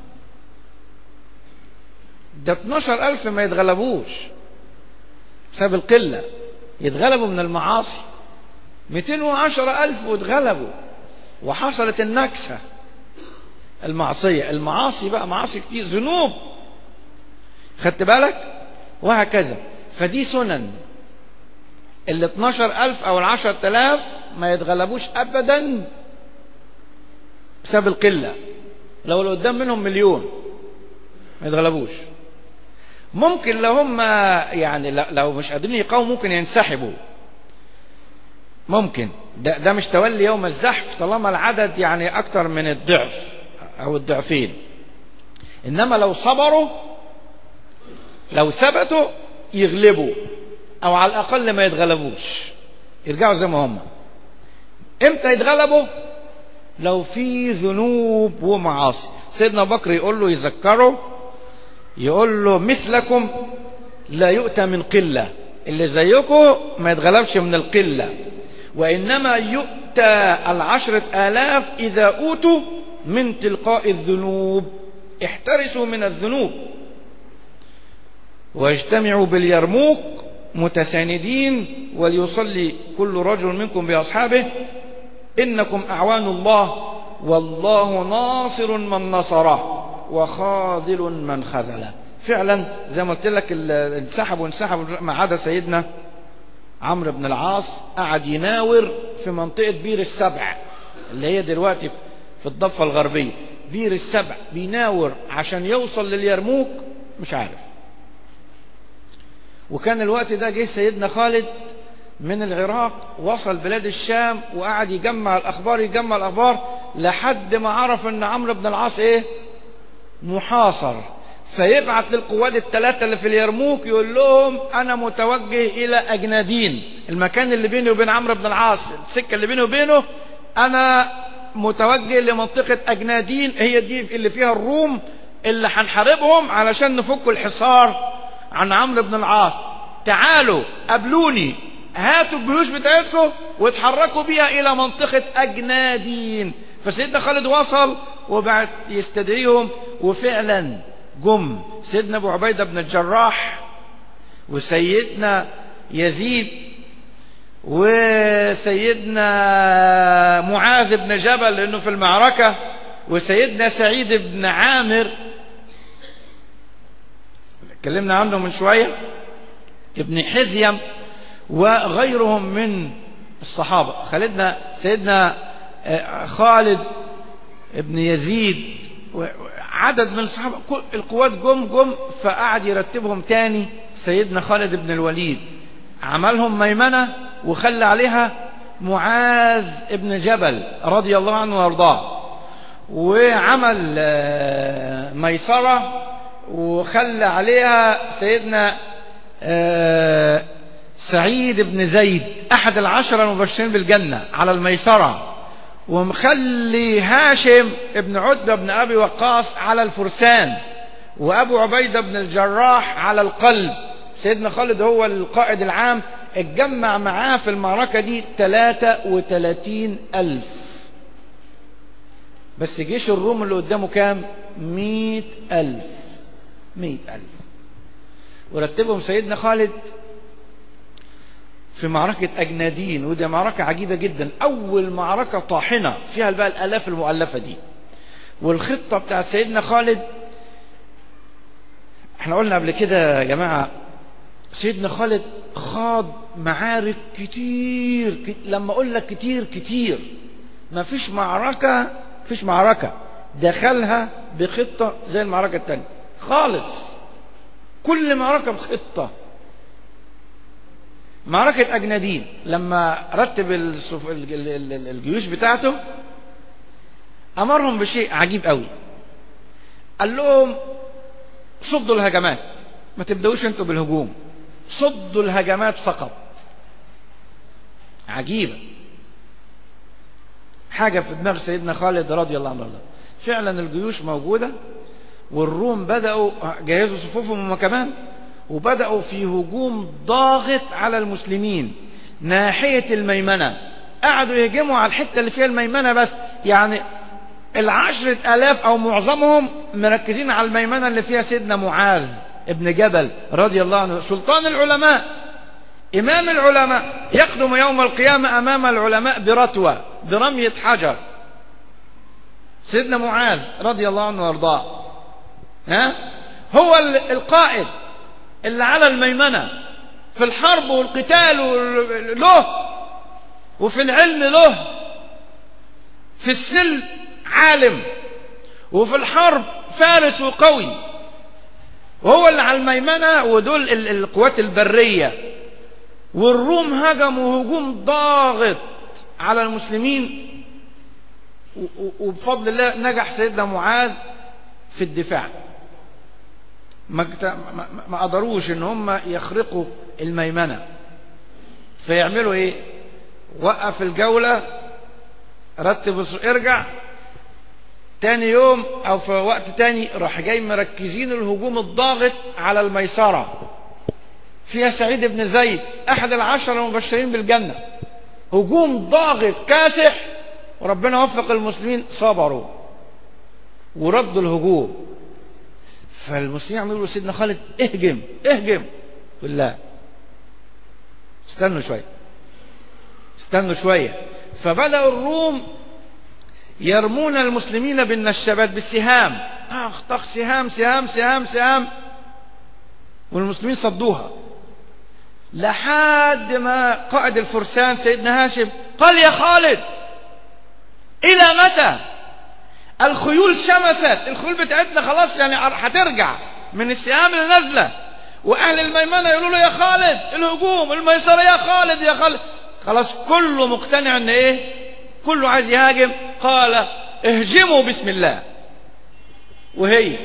ده 12 ألف ما يتغلبوش بسبب القلة يتغلبوا من المعاصي 210 ألف واتغلبوا وحصلت النكسة المعصية المعاصي بقى معاصي كتير ذنوب خدت بالك وهكذا فدي سنن ال 12000 او ال 10000 ما يتغلبوش ابدا بسبب القلة لو اللي قدام منهم مليون ما يتغلبوش ممكن لو هم يعني ل- لو مش قادرين يقاوموا ممكن ينسحبوا ممكن ده, ده مش تولي يوم الزحف طالما العدد يعني اكتر من الضعف او الضعفين انما لو صبروا لو ثبتوا يغلبوا او على الاقل ما يتغلبوش يرجعوا زي ما هم امتى يتغلبوا لو في ذنوب ومعاصي سيدنا أبو بكر يقول له يذكره يقول له مثلكم لا يؤتى من قلة اللي زيكم ما يتغلبش من القلة وإنما يؤتى العشرة آلاف إذا أوتوا من تلقاء الذنوب احترسوا من الذنوب واجتمعوا باليرموك متساندين وليصلي كل رجل منكم بأصحابه إنكم أعوان الله والله ناصر من نصره وخاذل من خذله فعلا زي ما قلت لك ال- انسحبوا انسحبوا ما عدا سيدنا عمرو بن العاص قعد يناور في منطقة بير السبع اللي هي دلوقتي في الضفة الغربية بير السبع بيناور عشان يوصل لليرموك مش عارف وكان الوقت ده جه سيدنا خالد من العراق وصل بلاد الشام وقعد يجمع الأخبار يجمع الأخبار لحد ما عرف أن عمرو بن العاص إيه محاصر فيبعت للقوات الثلاثة اللي في اليرموك يقول لهم أنا متوجه إلى أجنادين المكان اللي بيني وبين عمرو بن العاص السكة اللي بيني وبينه أنا متوجه لمنطقة أجنادين هي دي اللي فيها الروم اللي هنحاربهم علشان نفك الحصار عن عمرو بن العاص تعالوا قابلوني هاتوا الجيوش بتاعتكم واتحركوا بيها إلى منطقة أجنادين فسيدنا خالد وصل وبعد يستدعيهم وفعلا جم سيدنا ابو عبيدة بن الجراح وسيدنا يزيد وسيدنا معاذ بن جبل لانه في المعركة وسيدنا سعيد بن عامر اتكلمنا عنه من شوية ابن حزيم وغيرهم من الصحابة خالدنا سيدنا خالد ابن يزيد عدد من الصحابة القوات جم جم فقعد يرتبهم تاني سيدنا خالد بن الوليد عملهم ميمنة وخلى عليها معاذ ابن جبل رضي الله عنه وارضاه وعمل ميسرة وخلى عليها سيدنا سعيد بن زيد أحد العشرة المبشرين بالجنة على الميسرة ومخلي هاشم ابن عتبة بن أبي وقاص على الفرسان وأبو عبيدة بن الجراح على القلب سيدنا خالد هو القائد العام اتجمع معاه في المعركة دي 33 ألف بس جيش الروم اللي قدامه كام 100 ألف 100 ألف ورتبهم سيدنا خالد في معركة أجنادين ودي معركة عجيبة جدا أول معركة طاحنة فيها بقى الآلاف المؤلفة دي والخطة بتاعت سيدنا خالد احنا قلنا قبل كده يا جماعة سيدنا خالد خاض معارك كتير كت... لما اقول لك كتير كتير ما فيش معركة فيش معركة دخلها بخطة زي المعركة التانية خالص كل معركة بخطة معركة أجنادين لما رتب الجيوش بتاعته أمرهم بشيء عجيب قوي قال لهم صدوا الهجمات ما تبدأوش انتوا بالهجوم صدوا الهجمات فقط عجيبة حاجة في دماغ سيدنا خالد رضي الله عنه فعلا الجيوش موجودة والروم بدأوا جهزوا صفوفهم هم كمان وبدأوا في هجوم ضاغط على المسلمين ناحية الميمنة قعدوا يهجموا على الحتة اللي فيها الميمنة بس يعني العشرة آلاف أو معظمهم مركزين على الميمنة اللي فيها سيدنا معاذ ابن جبل رضي الله عنه سلطان العلماء إمام العلماء يقدم يوم القيامة أمام العلماء برتوة برمية حجر سيدنا معاذ رضي الله عنه وارضاه ها هو القائد اللي على الميمنة في الحرب والقتال له وفي العلم له في السلم عالم وفي الحرب فارس وقوي وهو اللي على الميمنة ودول القوات البرية والروم هجموا هجوم ضاغط على المسلمين وبفضل الله نجح سيدنا معاذ في الدفاع ما ما قدروش ان هم يخرقوا الميمنة فيعملوا ايه وقف الجولة رتب ارجع تاني يوم او في وقت تاني راح جاي مركزين الهجوم الضاغط على الميسرة فيها سعيد بن زيد احد العشر المبشرين بالجنة هجوم ضاغط كاسح وربنا وفق المسلمين صبروا وردوا الهجوم فالمسلمين عملوا سيدنا خالد اهجم اهجم بالله استنوا شوية استنوا شوية فبدأوا الروم يرمون المسلمين بالنشابات بالسهام طخ طخ سهام سهام سهام سهام والمسلمين صدوها لحد ما قائد الفرسان سيدنا هاشم قال يا خالد إلى متى الخيول شمست الخيول بتاعتنا خلاص يعني هترجع من السهام اللي نازله واهل الميمنه يقولوا له يا خالد الهجوم الميسره يا خالد يا خالد خلاص كله مقتنع ان ايه كله عايز يهاجم قال اهجموا بسم الله وهي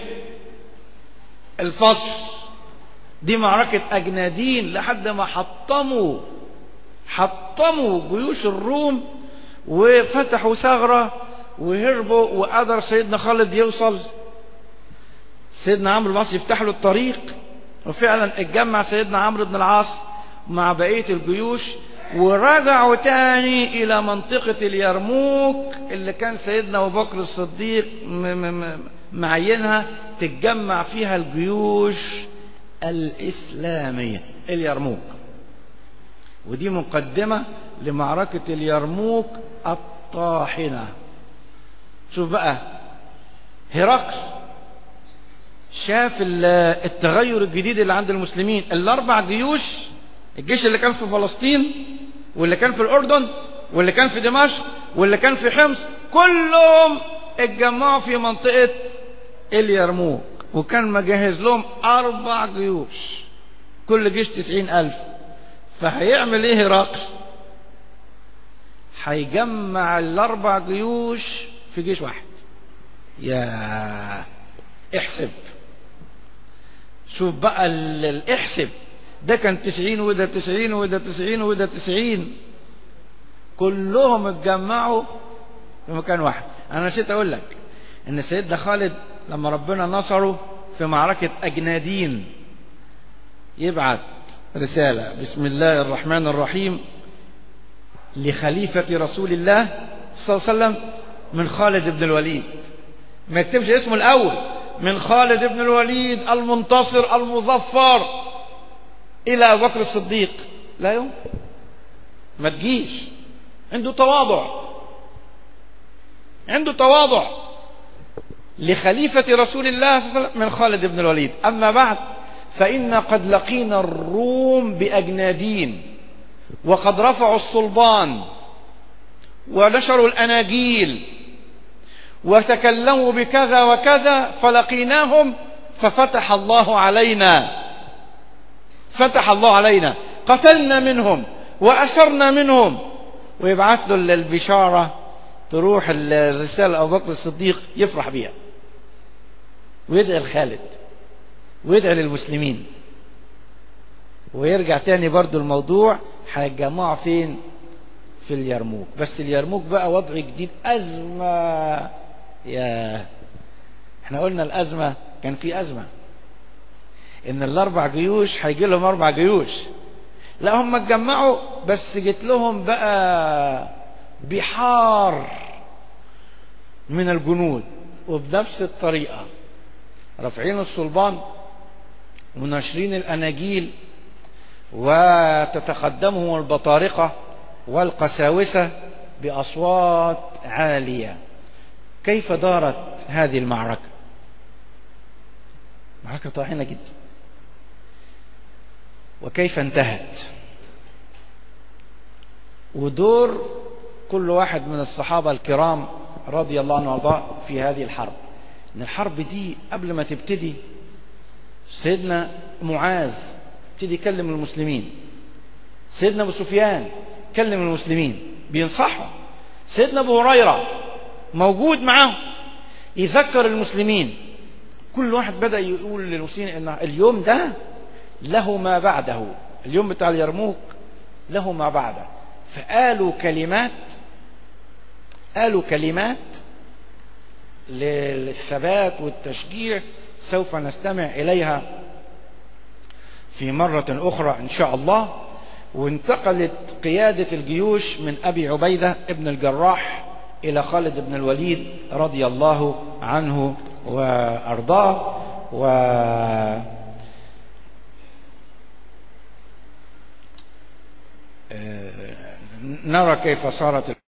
الفصل دي معركة أجنادين لحد ما حطموا حطموا جيوش الروم وفتحوا ثغرة وهربوا وقدر سيدنا خالد يوصل سيدنا عمرو بن العاص يفتح له الطريق وفعلا اتجمع سيدنا عمرو بن العاص مع بقية الجيوش ورجعوا تاني الى منطقة اليرموك اللي كان سيدنا ابو بكر الصديق معينها تتجمع فيها الجيوش الاسلامية اليرموك ودي مقدمة لمعركة اليرموك الطاحنة شوف بقى هرقل شاف التغير الجديد اللي عند المسلمين الاربع جيوش الجيش اللي كان في فلسطين واللي كان في الاردن واللي كان في دمشق واللي كان في حمص كلهم اتجمعوا في منطقة اليرموك وكان مجهز لهم اربع جيوش كل جيش تسعين الف فهيعمل ايه هرقل هيجمع الاربع جيوش في جيش واحد يا احسب شوف بقى الاحسب ده كان تسعين وده تسعين وده تسعين وده تسعين كلهم اتجمعوا في مكان واحد انا نسيت اقول لك ان سيدنا خالد لما ربنا نصره في معركة اجنادين يبعت رسالة بسم الله الرحمن الرحيم لخليفة رسول الله صلى الله عليه وسلم من خالد بن الوليد ما يكتبش اسمه الاول من خالد بن الوليد المنتصر المظفر الى ابو بكر الصديق لا يمكن ما تجيش عنده تواضع عنده تواضع لخليفة رسول الله صلى الله عليه وسلم من خالد بن الوليد أما بعد فإن قد لقينا الروم بأجنادين وقد رفعوا الصلبان ونشروا الأناجيل وتكلموا بكذا وكذا فلقيناهم ففتح الله علينا فتح الله علينا قتلنا منهم وأسرنا منهم ويبعث له البشارة تروح الرسالة أبو بكر الصديق يفرح بيها ويدعي لخالد ويدعي للمسلمين ويرجع تاني برضو الموضوع هيتجمعوا فين في اليرموك بس اليرموك بقى وضع جديد أزمة يا احنا قلنا الأزمة كان في أزمة ان الاربع جيوش هيجي لهم اربع جيوش لا هم اتجمعوا بس جت لهم بقى بحار من الجنود وبنفس الطريقة رافعين الصلبان وناشرين الأناجيل وتتقدمهم البطارقة والقساوسة بأصوات عالية كيف دارت هذه المعركة معركة طاحنة جدا وكيف انتهت ودور كل واحد من الصحابة الكرام رضي الله عنه وارضاه في هذه الحرب ان الحرب دي قبل ما تبتدي سيدنا معاذ ابتدي يكلم المسلمين سيدنا ابو سفيان كلم المسلمين بينصحهم سيدنا ابو هريره موجود معاهم يذكر المسلمين كل واحد بدا يقول للمسلمين ان اليوم ده له ما بعده اليوم بتاع اليرموك له ما بعده فقالوا كلمات قالوا كلمات للثبات والتشجيع سوف نستمع إليها في مرة أخرى إن شاء الله وانتقلت قيادة الجيوش من أبي عبيدة ابن الجراح إلى خالد بن الوليد رضي الله عنه وأرضاه و نرى كيف صارت